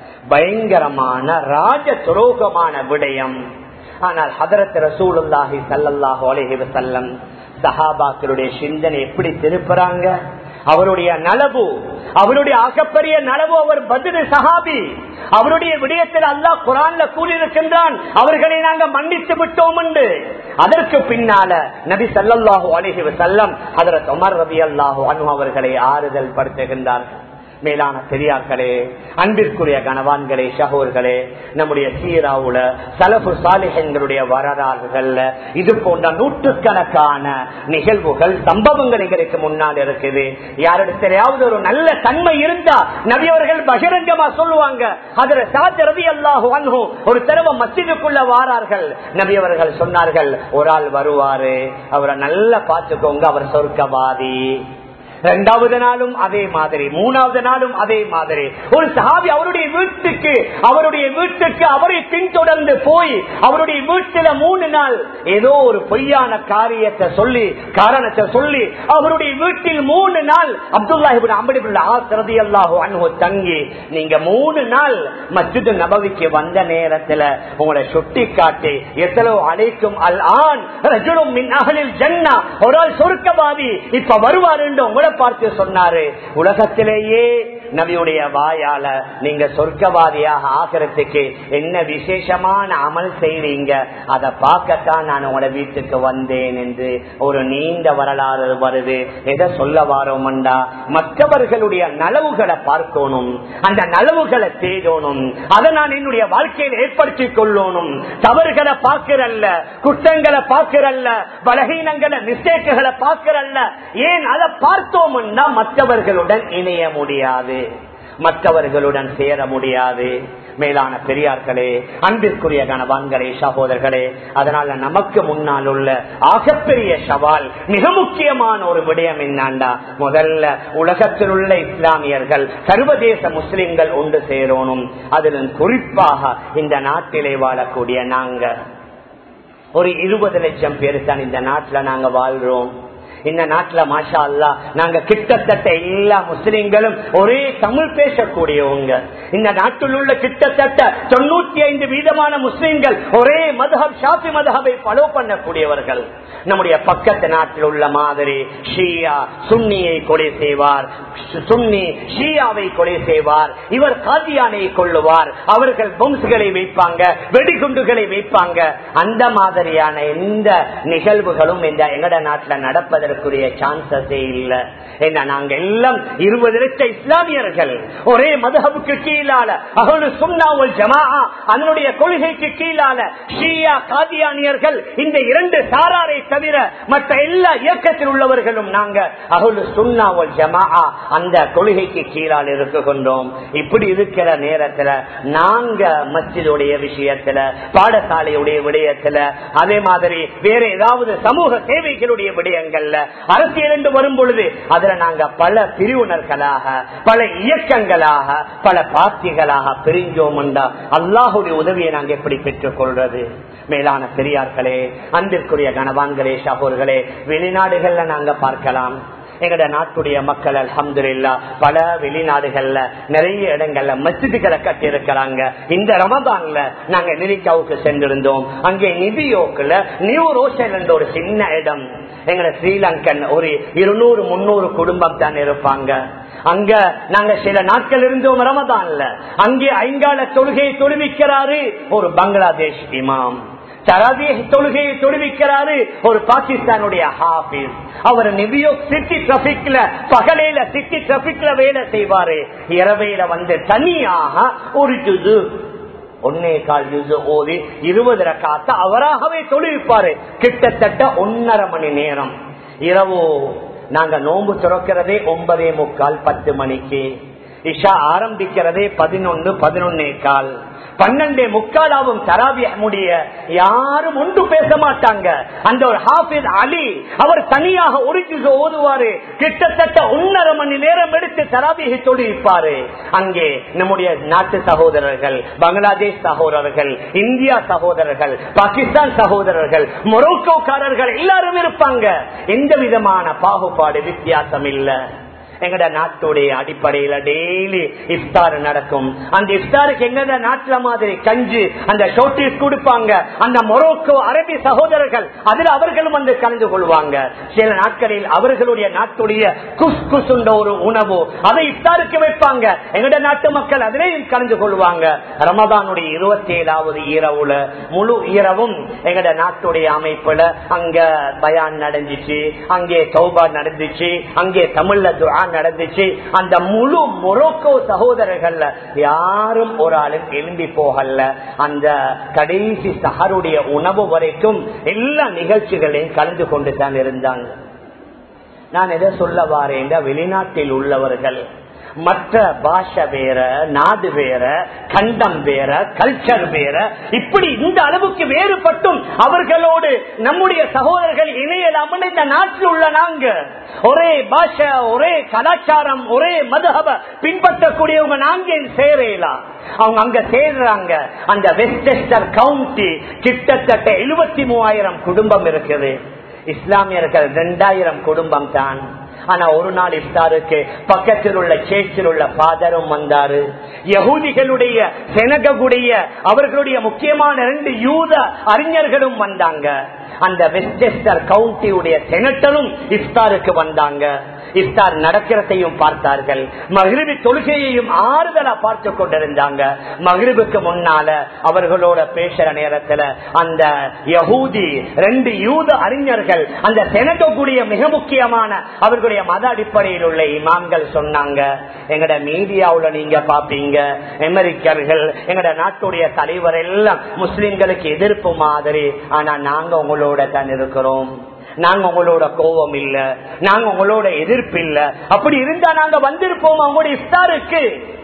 பயங்கரமான ராஜ துரோகமான விடயம் ஆனால் ஹதரத் ரசூலுல்லாஹி சல்லல்லாஹு அலைஹி வஸல்லம் சஹாபாக்களுடைய சிந்தனை எப்படி திருப்புறாங்க அவருடைய நலவு அவருடைய ஆகப்பெரிய நலவு அவர் பதிரு சஹாபி அவருடைய விடயத்தில் அல்லாஹ் குரான்ல கூறியிருக்கின்றான் அவர்களை நாங்க மன்னித்து விட்டோம் என்று அதற்கு பின்னால நபி சல்லாஹூ அலிஹி வசல்லம் அதற்கு உமர் ரபி அல்லாஹூ அனு அவர்களை ஆறுதல் படுத்துகின்றார்கள் மேலான பெரியார்களே அன்பிற்குரிய கணவான்களே ஷகோர்களே நம்முடைய சீராவுல சலபு சாலிகங்களுடைய வரலாறுகள்ல இது போன்ற நூற்றுக்கணக்கான நிகழ்வுகள் சம்பவங்கள் எங்களுக்கு முன்னால் இருக்குது யாரிடத்திலாவது ஒரு நல்ல தன்மை இருந்தா நபியவர்கள் பகிரங்கமா சொல்லுவாங்க அதுல சாத் ரவி அல்லாஹு அன்ஹு ஒரு தடவை மசிதுக்குள்ள வாரார்கள் நபியவர்கள் சொன்னார்கள் ஒரு ஆள் வருவாரு அவரை நல்லா பார்த்துக்கோங்க அவர் சொர்க்கவாதி இரண்டாவது நாளும் அதே மாதிரி மூணாவது நாளும் அதே மாதிரி ஒரு சஹாபி அவருடைய வீட்டுக்கு அவருடைய வீட்டுக்கு அவரை பின்தொடர்ந்து போய் அவருடைய வீட்டுல மூணு நாள் ஏதோ ஒரு பொய்யான காரியத்தை சொல்லி காரணத்தை சொல்லி அவருடைய வீட்டில் மூணு நாள் அப்துல்லாஹிபின் அம்படிபுள்ள ஆசிரதி அல்லாஹு அனுகு தங்கி நீங்க மூணு நாள் மஸ்ஜித் நபவிக்கு வந்த நேரத்துல உங்களை சுட்டி காட்டி எத்தனோ அழைக்கும் அல் ஆண் ரஜுலும் மின் அகலில் ஜன்னா ஒரு ஆள் சொருக்கவாதி இப்ப வருவார் என்று உங்களை பார்த்து சொன்னாரு உலகத்திலேயே நபியுடைய வாயால நீங்க சொர்க்கவாதியாக ஆகிறதுக்கு என்ன விசேஷமான அமல் செய்வீங்க அதை பார்க்கத்தான் நான் உங்களோட வீட்டுக்கு வந்தேன் என்று ஒரு நீண்ட வரலாறு வருது எதை சொல்ல வாரோம்டா மற்றவர்களுடைய நலவுகளை பார்க்கணும் அந்த நலவுகளை தேடணும் அதை நான் என்னுடைய வாழ்க்கையில் ஏற்படுத்தி கொள்ளணும் தவறுகளை பார்க்கிறல்ல குற்றங்களை பார்க்கிறல்ல பலகீனங்களை மிஸ்டேக்குகளை பார்க்கிறல்ல ஏன் அதை பார்த்தோம்னா மற்றவர்களுடன் இணைய முடியாது மற்றவர்களுடன் சேர முடியாது மேலான பெரியார்களே அன்பிற்குரிய கணவான்களே சகோதரர்களே அதனால நமக்கு முன்னால் உள்ள ஆகப்பெரிய சவால் மிக முக்கியமான ஒரு விடயம் என்னாண்டா முதல்ல உலகத்தில் உள்ள இஸ்லாமியர்கள் சர்வதேச முஸ்லிம்கள் ஒன்று சேரணும் அதிலும் குறிப்பாக இந்த நாட்டிலே வாழக்கூடிய நாங்க ஒரு இருபது லட்சம் பேர் தான் இந்த நாட்டுல நாங்க வாழ்றோம் இந்த நாட்டுல மாஷா அல்லா நாங்க கிட்டத்தட்ட எல்லா முஸ்லிம்களும் ஒரே தமிழ் பேசக்கூடியவங்க இந்த நாட்டில் உள்ள கிட்டத்தட்ட தொண்ணூத்தி ஐந்து வீதமான முஸ்லிம்கள் ஒரே மதஹப் ஷாஃபி மதஹபை ஃபாலோ பண்ணக்கூடியவர்கள் நம்முடைய பக்கத்து நாட்டில் உள்ள மாதிரி ஷியா சுன்னியை கொலை செய்வார் சுன்னி ஷியாவை கொலை செய்வார் இவர் காதியானை கொள்ளுவார் அவர்கள் பொம்ஸ்களை வைப்பாங்க வெடிகுண்டுகளை வைப்பாங்க அந்த மாதிரியான எந்த நிகழ்வுகளும் இந்த எங்கட நாட்டில் நடப்பதற்கு அதற்குரிய சான்சஸே இல்ல என்ன நாங்க எல்லாம் இருபது லட்சம் இஸ்லாமியர்கள் ஒரே மதுஹபுக்கு கீழால அகலு சுண்ணாவல் ஜமா அதனுடைய கொள்கைக்கு கீழால ஷியா காதியானியர்கள் இந்த இரண்டு சாராரை தவிர மற்ற எல்லா இயக்கத்தில் உள்ளவர்களும் நாங்க அகலு சுண்ணாவல் ஜமா அந்த கொள்கைக்கு கீழால் இருக்குகின்றோம் இப்படி இருக்கிற நேரத்துல நாங்க மஸ்ஜிதுடைய விஷயத்துல பாடசாலையுடைய விடயத்துல அதே மாதிரி வேற ஏதாவது சமூக சேவைகளுடைய விடயங்கள்ல அரசியல் என்று வரும் பொழுது அதுல நாங்க பல பிரிவினர்களாக பல இயக்கங்களாக பல பார்ட்டிகளாக பிரிஞ்சோம் அல்லாஹுடைய உதவியை நாங்க எப்படி பெற்றுக் கொள்றது மேலான பெரியார்களே அன்பிற்குரிய கனவான்களே சகோர்களே வெளிநாடுகள்ல நாங்க பார்க்கலாம் எங்கட நாட்டுடைய மக்கள் அலமதுல்லா பல வெளிநாடுகள்ல நிறைய இடங்கள்ல மசிதிகளை கட்டி இருக்கிறாங்க இந்த ரமதான்ல நாங்க நிரிக்காவுக்கு சென்றிருந்தோம் அங்கே நிதியோக்குல நியூ ரோஷன் என்ற ஒரு சின்ன இடம் எங்கட ஸ்ரீலங்கன் ஒரு இருநூறு முன்னூறு குடும்பம் தான் இருப்பாங்க அங்க நாங்க சில நாட்கள் இருந்தோம் ரமதான்ல அங்கே ஐங்கால தொழுகையை தொழுவிக்கிறாரு ஒரு பங்களாதேஷ் இமாம் தராவிய தொழுகையை தொழுவிக்கிறாரு ஒரு பாகிஸ்தானுடைய ஹாபிஸ் அவர் நியூயார்க் சிட்டி டிராபிக்ல பகலையில சிட்டி டிராபிக்ல வேலை செய்வாரு இரவையில வந்து தனியாக ஒரு ஜுது ஒன்னே கால் யூஸ் ஓதி இருபது ரக்காத்த அவராகவே தொழுவிப்பாரு கிட்டத்தட்ட ஒன்னரை மணி நேரம் இரவு நாங்க நோன்பு துறக்கிறதே ஒன்பதே முக்கால் பத்து மணிக்கு இஷா ஆரம்பிக்கிறதே பதினொன்னு பதினொன்னே கால் பன்னெண்டே முக்காலாவும் தராவிய யாரும் ஒன்று பேச மாட்டாங்க அந்த ஒரு ஹாபிஸ் அலி அவர் தனியாக ஒரு ஜிஸ் ஓதுவாரு கிட்டத்தட்ட ஒன்னரை மணி நேரம் எடுத்து தராவியை தொழிப்பாரு அங்கே நம்முடைய நாட்டு சகோதரர்கள் பங்களாதேஷ் சகோதரர்கள் இந்தியா சகோதரர்கள் பாகிஸ்தான் சகோதரர்கள் மொரோக்கோக்காரர்கள் எல்லாரும் இருப்பாங்க எந்த விதமான பாகுபாடு வித்தியாசம் இல்லை எங்கட நாட்டுடைய அடிப்படையில டெய்லி இஃப்தார் நடக்கும் அந்த இஃப்தாருக்கு எங்கட நாட்டுல மாதிரி கஞ்சி அந்த ஷோட்டிஸ் கொடுப்பாங்க அந்த மொரோக்கோ அரபி சகோதரர்கள் அதுல அவர்களும் வந்து கலந்து கொள்வாங்க சில நாட்களில் அவர்களுடைய நாட்டுடைய குஸ் குஸ் ஒரு உணவு அதை இஃப்தாருக்கு வைப்பாங்க எங்கட நாட்டு மக்கள் அதிலேயும் கலந்து கொள்வாங்க ரமதானுடைய இருபத்தி ஏழாவது இரவுல முழு இரவும் எங்கட நாட்டுடைய அமைப்புல அங்க பயான் நடந்துச்சு அங்கே சௌபா நடந்துச்சு அங்கே தமிழ்ல துஆ நடந்துச்சு அந்த முழு மொரோக்கோ சகோதரர்கள்ல யாரும் ஒரு ஆளும் எழும்பி போகல அந்த கடைசி சஹருடைய உணவு வரைக்கும் எல்லா நிகழ்ச்சிகளையும் கலந்து கொண்டு தான் இருந்தாங்க நான் எதை சொல்ல வாரேன் வெளிநாட்டில் உள்ளவர்கள் மற்ற பாஷை வேற நாடு வேற கண்டம் வேற கல்ச்சர் வேற இப்படி இந்த அளவுக்கு வேறுபட்டும் அவர்களோடு நம்முடைய சகோதரர்கள் இணையலாம் இந்த நாட்டில் உள்ள நாங்க ஒரே பாஷை ஒரே கலாச்சாரம் ஒரே மதுஹப பின்பற்றக்கூடியவங்க நாங்க சேரலாம் அவங்க அங்க சேர்றாங்க அந்த வெஸ்டெஸ்டர் கவுண்டி கிட்டத்தட்ட எழுபத்தி மூவாயிரம் குடும்பம் இருக்குது இஸ்லாமியர்கள் ரெண்டாயிரம் குடும்பம் தான் ஆனா ஒரு நாள் இஃப்தாருக்கு பக்கத்தில் உள்ள சேச்சில் உள்ள பாதரும் வந்தாரு யகூதிகளுடைய செனககுடைய அவர்களுடைய முக்கியமான ரெண்டு யூத அறிஞர்களும் வந்தாங்க அந்த வெஸ்டெஸ்டர் கவுண்டியுடைய செனட்டரும் இஃப்தாருக்கு வந்தாங்க இஃப்தார் நடக்கிறதையும் பார்த்தார்கள் மகிழ்வி தொழுகையையும் ஆறுதலா பார்த்து கொண்டிருந்தாங்க மகிழ்வுக்கு முன்னால அவர்களோட பேசுற நேரத்துல அந்த யகூதி ரெண்டு யூத அறிஞர்கள் அந்த செனகக்கூடிய மிக முக்கியமான அவர்களுடைய மத அடிப்படையில் உள்ள இமாம்கள் சொன்னாங்க எங்கட மீடியாவுல நீங்க பாப்பீங்க அமெரிக்கர்கள் எங்கட நாட்டுடைய தலைவர் எல்லாம் முஸ்லிம்களுக்கு எதிர்ப்பு மாதிரி ஆனா நாங்க உங்களோட தான் இருக்கிறோம் நாங்க உங்களோட கோபம் இல்ல நாங்க உங்களோட எதிர்ப்பு இல்ல அப்படி இருந்தா நாங்க வந்திருப்போம் அவங்களுடைய இஃப்தாருக்கு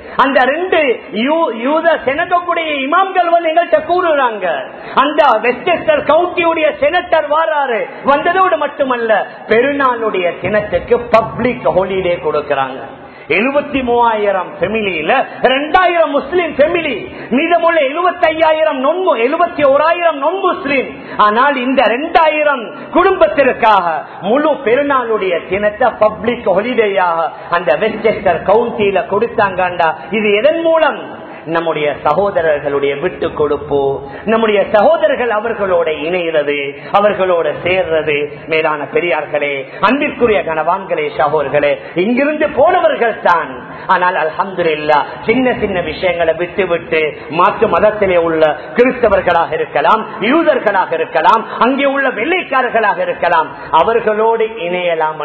அந்த ரெண்டு யூ- யூத செனகக்கூடிய இமாம்கள் வந்து எங்கள்கிட்ட கூறுறாங்க அந்த வெஸ்டெஸ்டர் கவுண்டியுடைய செனட்டர் வாராரு வந்ததோடு மட்டுமல்ல பெருநாளுடைய தினத்துக்கு பப்ளிக் ஹாலிடே கொடுக்கறாங்க எழுபத்தி மூவாயிரம் ஃபெமிலியில ரெண்டாயிரம் முஸ்லிம் ஃபெமிலி மீதமுள்ள எழுபத்தி ஐயாயிரம் நொன்பு எழுபத்தி ஓராயிரம் நொன் முஸ்லிம் ஆனால் இந்த ரெண்டாயிரம் குடும்பத்திற்காக முழு பெருநாளுடைய தினத்தை பப்ளிக் ஹாலிடேயாக அந்த வெஸ்டெஸ்டர் கவுண்டியில கொடுத்தாங்கண்டா இது எதன் மூலம் நம்முடைய சகோதரர்களுடைய விட்டு கொடுப்பு நம்முடைய சகோதரர்கள் அவர்களோட இணைகிறது அவர்களோட சேர்றது மேலான பெரியார்களே அன்பிற்குரிய கனவான்களே சகோதர்களே இங்கிருந்து போனவர்கள் தான் ஆனால் அல்ஹம்துலில்லா சின்ன சின்ன விஷயங்களை விட்டு விட்டு மாற்று மதத்திலே உள்ள கிறிஸ்தவர்களாக இருக்கலாம் யூதர்களாக இருக்கலாம் அங்கே உள்ள வெள்ளைக்காரர்களாக இருக்கலாம் அவர்களோடு இணையலாம்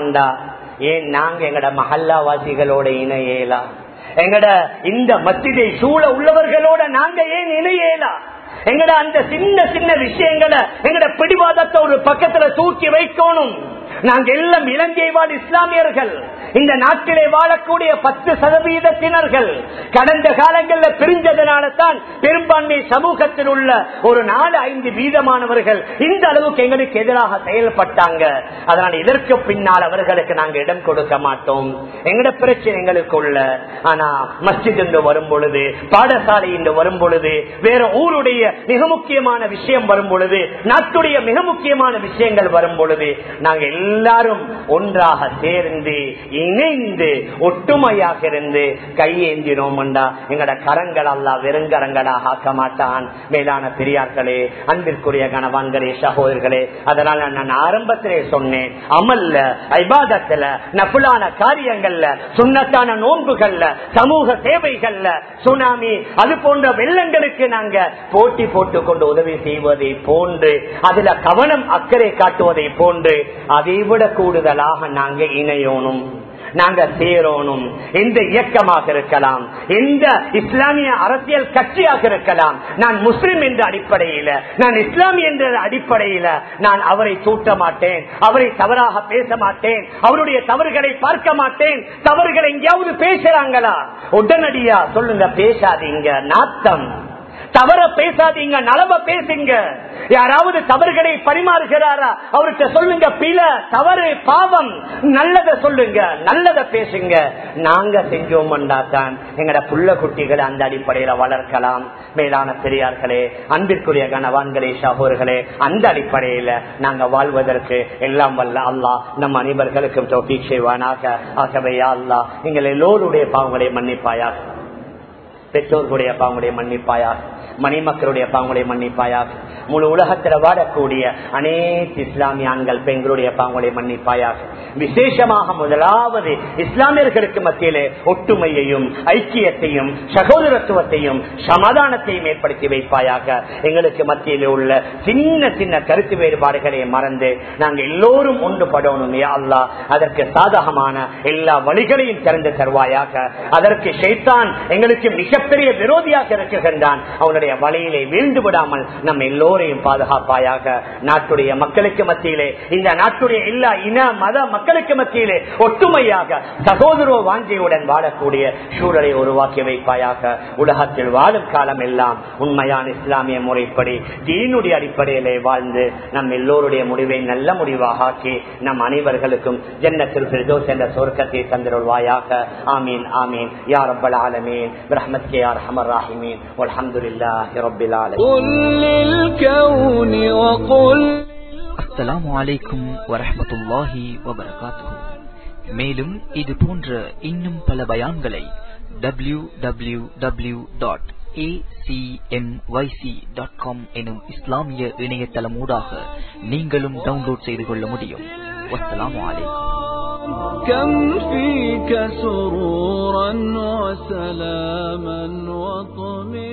ஏன் நாங்க எங்கட மஹல்லாவாசிகளோட இணையலாம் எங்கட இந்த மத்தியை சூழ உள்ளவர்களோட நாங்க ஏன் இணையலாம் எங்கட அந்த சின்ன சின்ன விஷயங்களை எங்கட பிடிவாதத்தை ஒரு பக்கத்துல தூக்கி வைக்கணும் நாங்க எல்லாம் இலங்கை வாழ் இஸ்லாமியர்கள் இந்த நாட்டிலே வாழக்கூடிய பத்து சதவீதத்தினர்கள் கடந்த காலங்களில் பிரிஞ்சதனால தான் பெரும்பான்மை சமூகத்தில் உள்ள ஒரு நாலு ஐந்து வீதமானவர்கள் இந்த அளவுக்கு எங்களுக்கு எதிராக செயல்பட்டாங்க அதனால் இதற்கு பின்னால் அவர்களுக்கு நாங்க இடம் கொடுக்க மாட்டோம் எங்கட பிரச்சனை எங்களுக்கு உள்ள ஆனா மஸ்ஜித் என்று வரும் பொழுது பாடசாலை என்று வரும் பொழுது வேற ஊருடைய மிக முக்கியமான விஷயம் வரும் பொழுது நாட்டுடைய மிக முக்கியமான விஷயங்கள் வரும் பொழுது நாங்க எல்லாரும் ஒன்றாக சேர்ந்து இணைந்து ஒற்றுமையாக இருந்து கையேந்தினோம் எங்கட கரங்கள் அல்ல வெறுங்கரங்களாக ஆக்க மாட்டான் மேலான பெரியார்களே அன்பிற்குரிய கணவான்களே சகோதரர்களே அதனால நான் ஆரம்பத்திலே சொன்னேன் அமல்ல ஐபாதத்துல நப்புலான காரியங்கள்ல சுண்ணத்தான நோன்புகள்ல சமூக சேவைகள்ல சுனாமி அது போன்ற வெள்ளங்களுக்கு நாங்க போட்டி போட்டுக் கொண்டு உதவி செய்வதை போன்று அதுல கவனம் அக்கறை காட்டுவதை போன்று அதை விட கூடுதலாக நாங்க இணையோனும் நாங்க சேரோனும் எந்த இயக்கமாக இருக்கலாம் எந்த இஸ்லாமிய அரசியல் கட்சியாக இருக்கலாம் நான் முஸ்லிம் என்ற அடிப்படையில நான் இஸ்லாமிய என்ற அடிப்படையில நான் அவரை தூட்ட மாட்டேன் அவரை தவறாக பேச மாட்டேன் அவருடைய தவறுகளை பார்க்க மாட்டேன் தவறுகளை எங்கேயாவது பேசுறாங்களா உடனடியா சொல்லுங்க பேசாதீங்க நாத்தம் தவற பேசாதீங்க நலவ பேசுங்க யாராவது தவறுகளை பரிமாறுகிறாரா அவர்கிட்ட சொல்லுங்க பில தவறு பாவம் நல்லத சொல்லுங்க நல்லத பேசுங்க நாங்க செஞ்சோம்டா தான் எங்கட புள்ள குட்டிகளை அந்த அடிப்படையில வளர்க்கலாம் மேலான பெரியார்களே அன்பிற்குரிய கணவான்களே சகோதர்களே அந்த அடிப்படையில நாங்க வாழ்வதற்கு எல்லாம் வல்ல அல்லாஹ் நம் அனைவர்களுக்கும் தோப்பி செய்வானாக ஆகவே அல்லா நீங்கள் எல்லோருடைய பாவங்களை மன்னிப்பாயாக பெற்றோர்களுடைய பாவங்களுடைய மன்னிப்பாயாக மணிமக்களுடைய பாவங்களுடைய மன்னிப்பாயாக முழு உலகத்தில் வாழக்கூடிய அனைத்து இஸ்லாமிய ஆண்கள் பெண்களுடைய பாவங்களுடைய மன்னிப்பாயாக விசேஷமாக முதலாவது இஸ்லாமியர்களுக்கு மத்தியிலே ஒற்றுமையையும் ஐக்கியத்தையும் சகோதரத்துவத்தையும் சமாதானத்தையும் ஏற்படுத்தி வைப்பாயாக எங்களுக்கு மத்தியிலே உள்ள சின்ன சின்ன கருத்து வேறுபாடுகளை மறந்து நாங்கள் எல்லோரும் ஒன்றுபடணும் அல்லா அதற்கு சாதகமான எல்லா வழிகளையும் திறந்து தருவாயாக அதற்கு ஷைத்தான் எங்களுக்கு மிகப்பெரிய விரோதியாக இருக்குகின்றான் அவனுடைய வலையிலே வீழ்ந்து விடாமல் நம்ம எல்லோரையும் பாதுகாப்பாயாக நாட்டுடைய மக்களுக்கு மத்தியிலே இந்த நாட்டுடைய எல்லா இன மத மக்களுக்கு மத்தியிலே ஒற்றுமையாக சகோதர வாஞ்சியுடன் வாழக்கூடிய சூழலை உருவாக்கி வைப்பாயாக உலகத்தில் வாழும் காலம் எல்லாம் உண்மையான இஸ்லாமிய முறைப்படி தீனுடைய அடிப்படையிலே வாழ்ந்து நம் எல்லோருடைய முடிவை நல்ல முடிவாக ஆக்கி நம் அனைவர்களுக்கும் ஜன்னத்தில் பிரதோஸ் என்ற சொர்க்கத்தை தந்திருவாயாக ஆமீன் ஆமீன் யா ரப்பல் ஆலமீன் برحمتك يا ارحم الراحمين والحمد لله رب العالمين قل للكون وقل அஸ்ஸலாமு அலைக்கும் வரஹ்மத்துல்லாஹி வபரகாத்துஹு மேலும் இது போன்ற இன்னும் பல பயான்களை டபிள்யூ டபிள்யூ டபிள்யூ டாட் எனும் இஸ்லாமிய இணையதளமூடாக நீங்களும் டவுன்லோட் செய்து கொள்ள முடியும் வஸ்ஸலாமு அலைக்கும் كم فيك سرورا وسلاما وطمئنا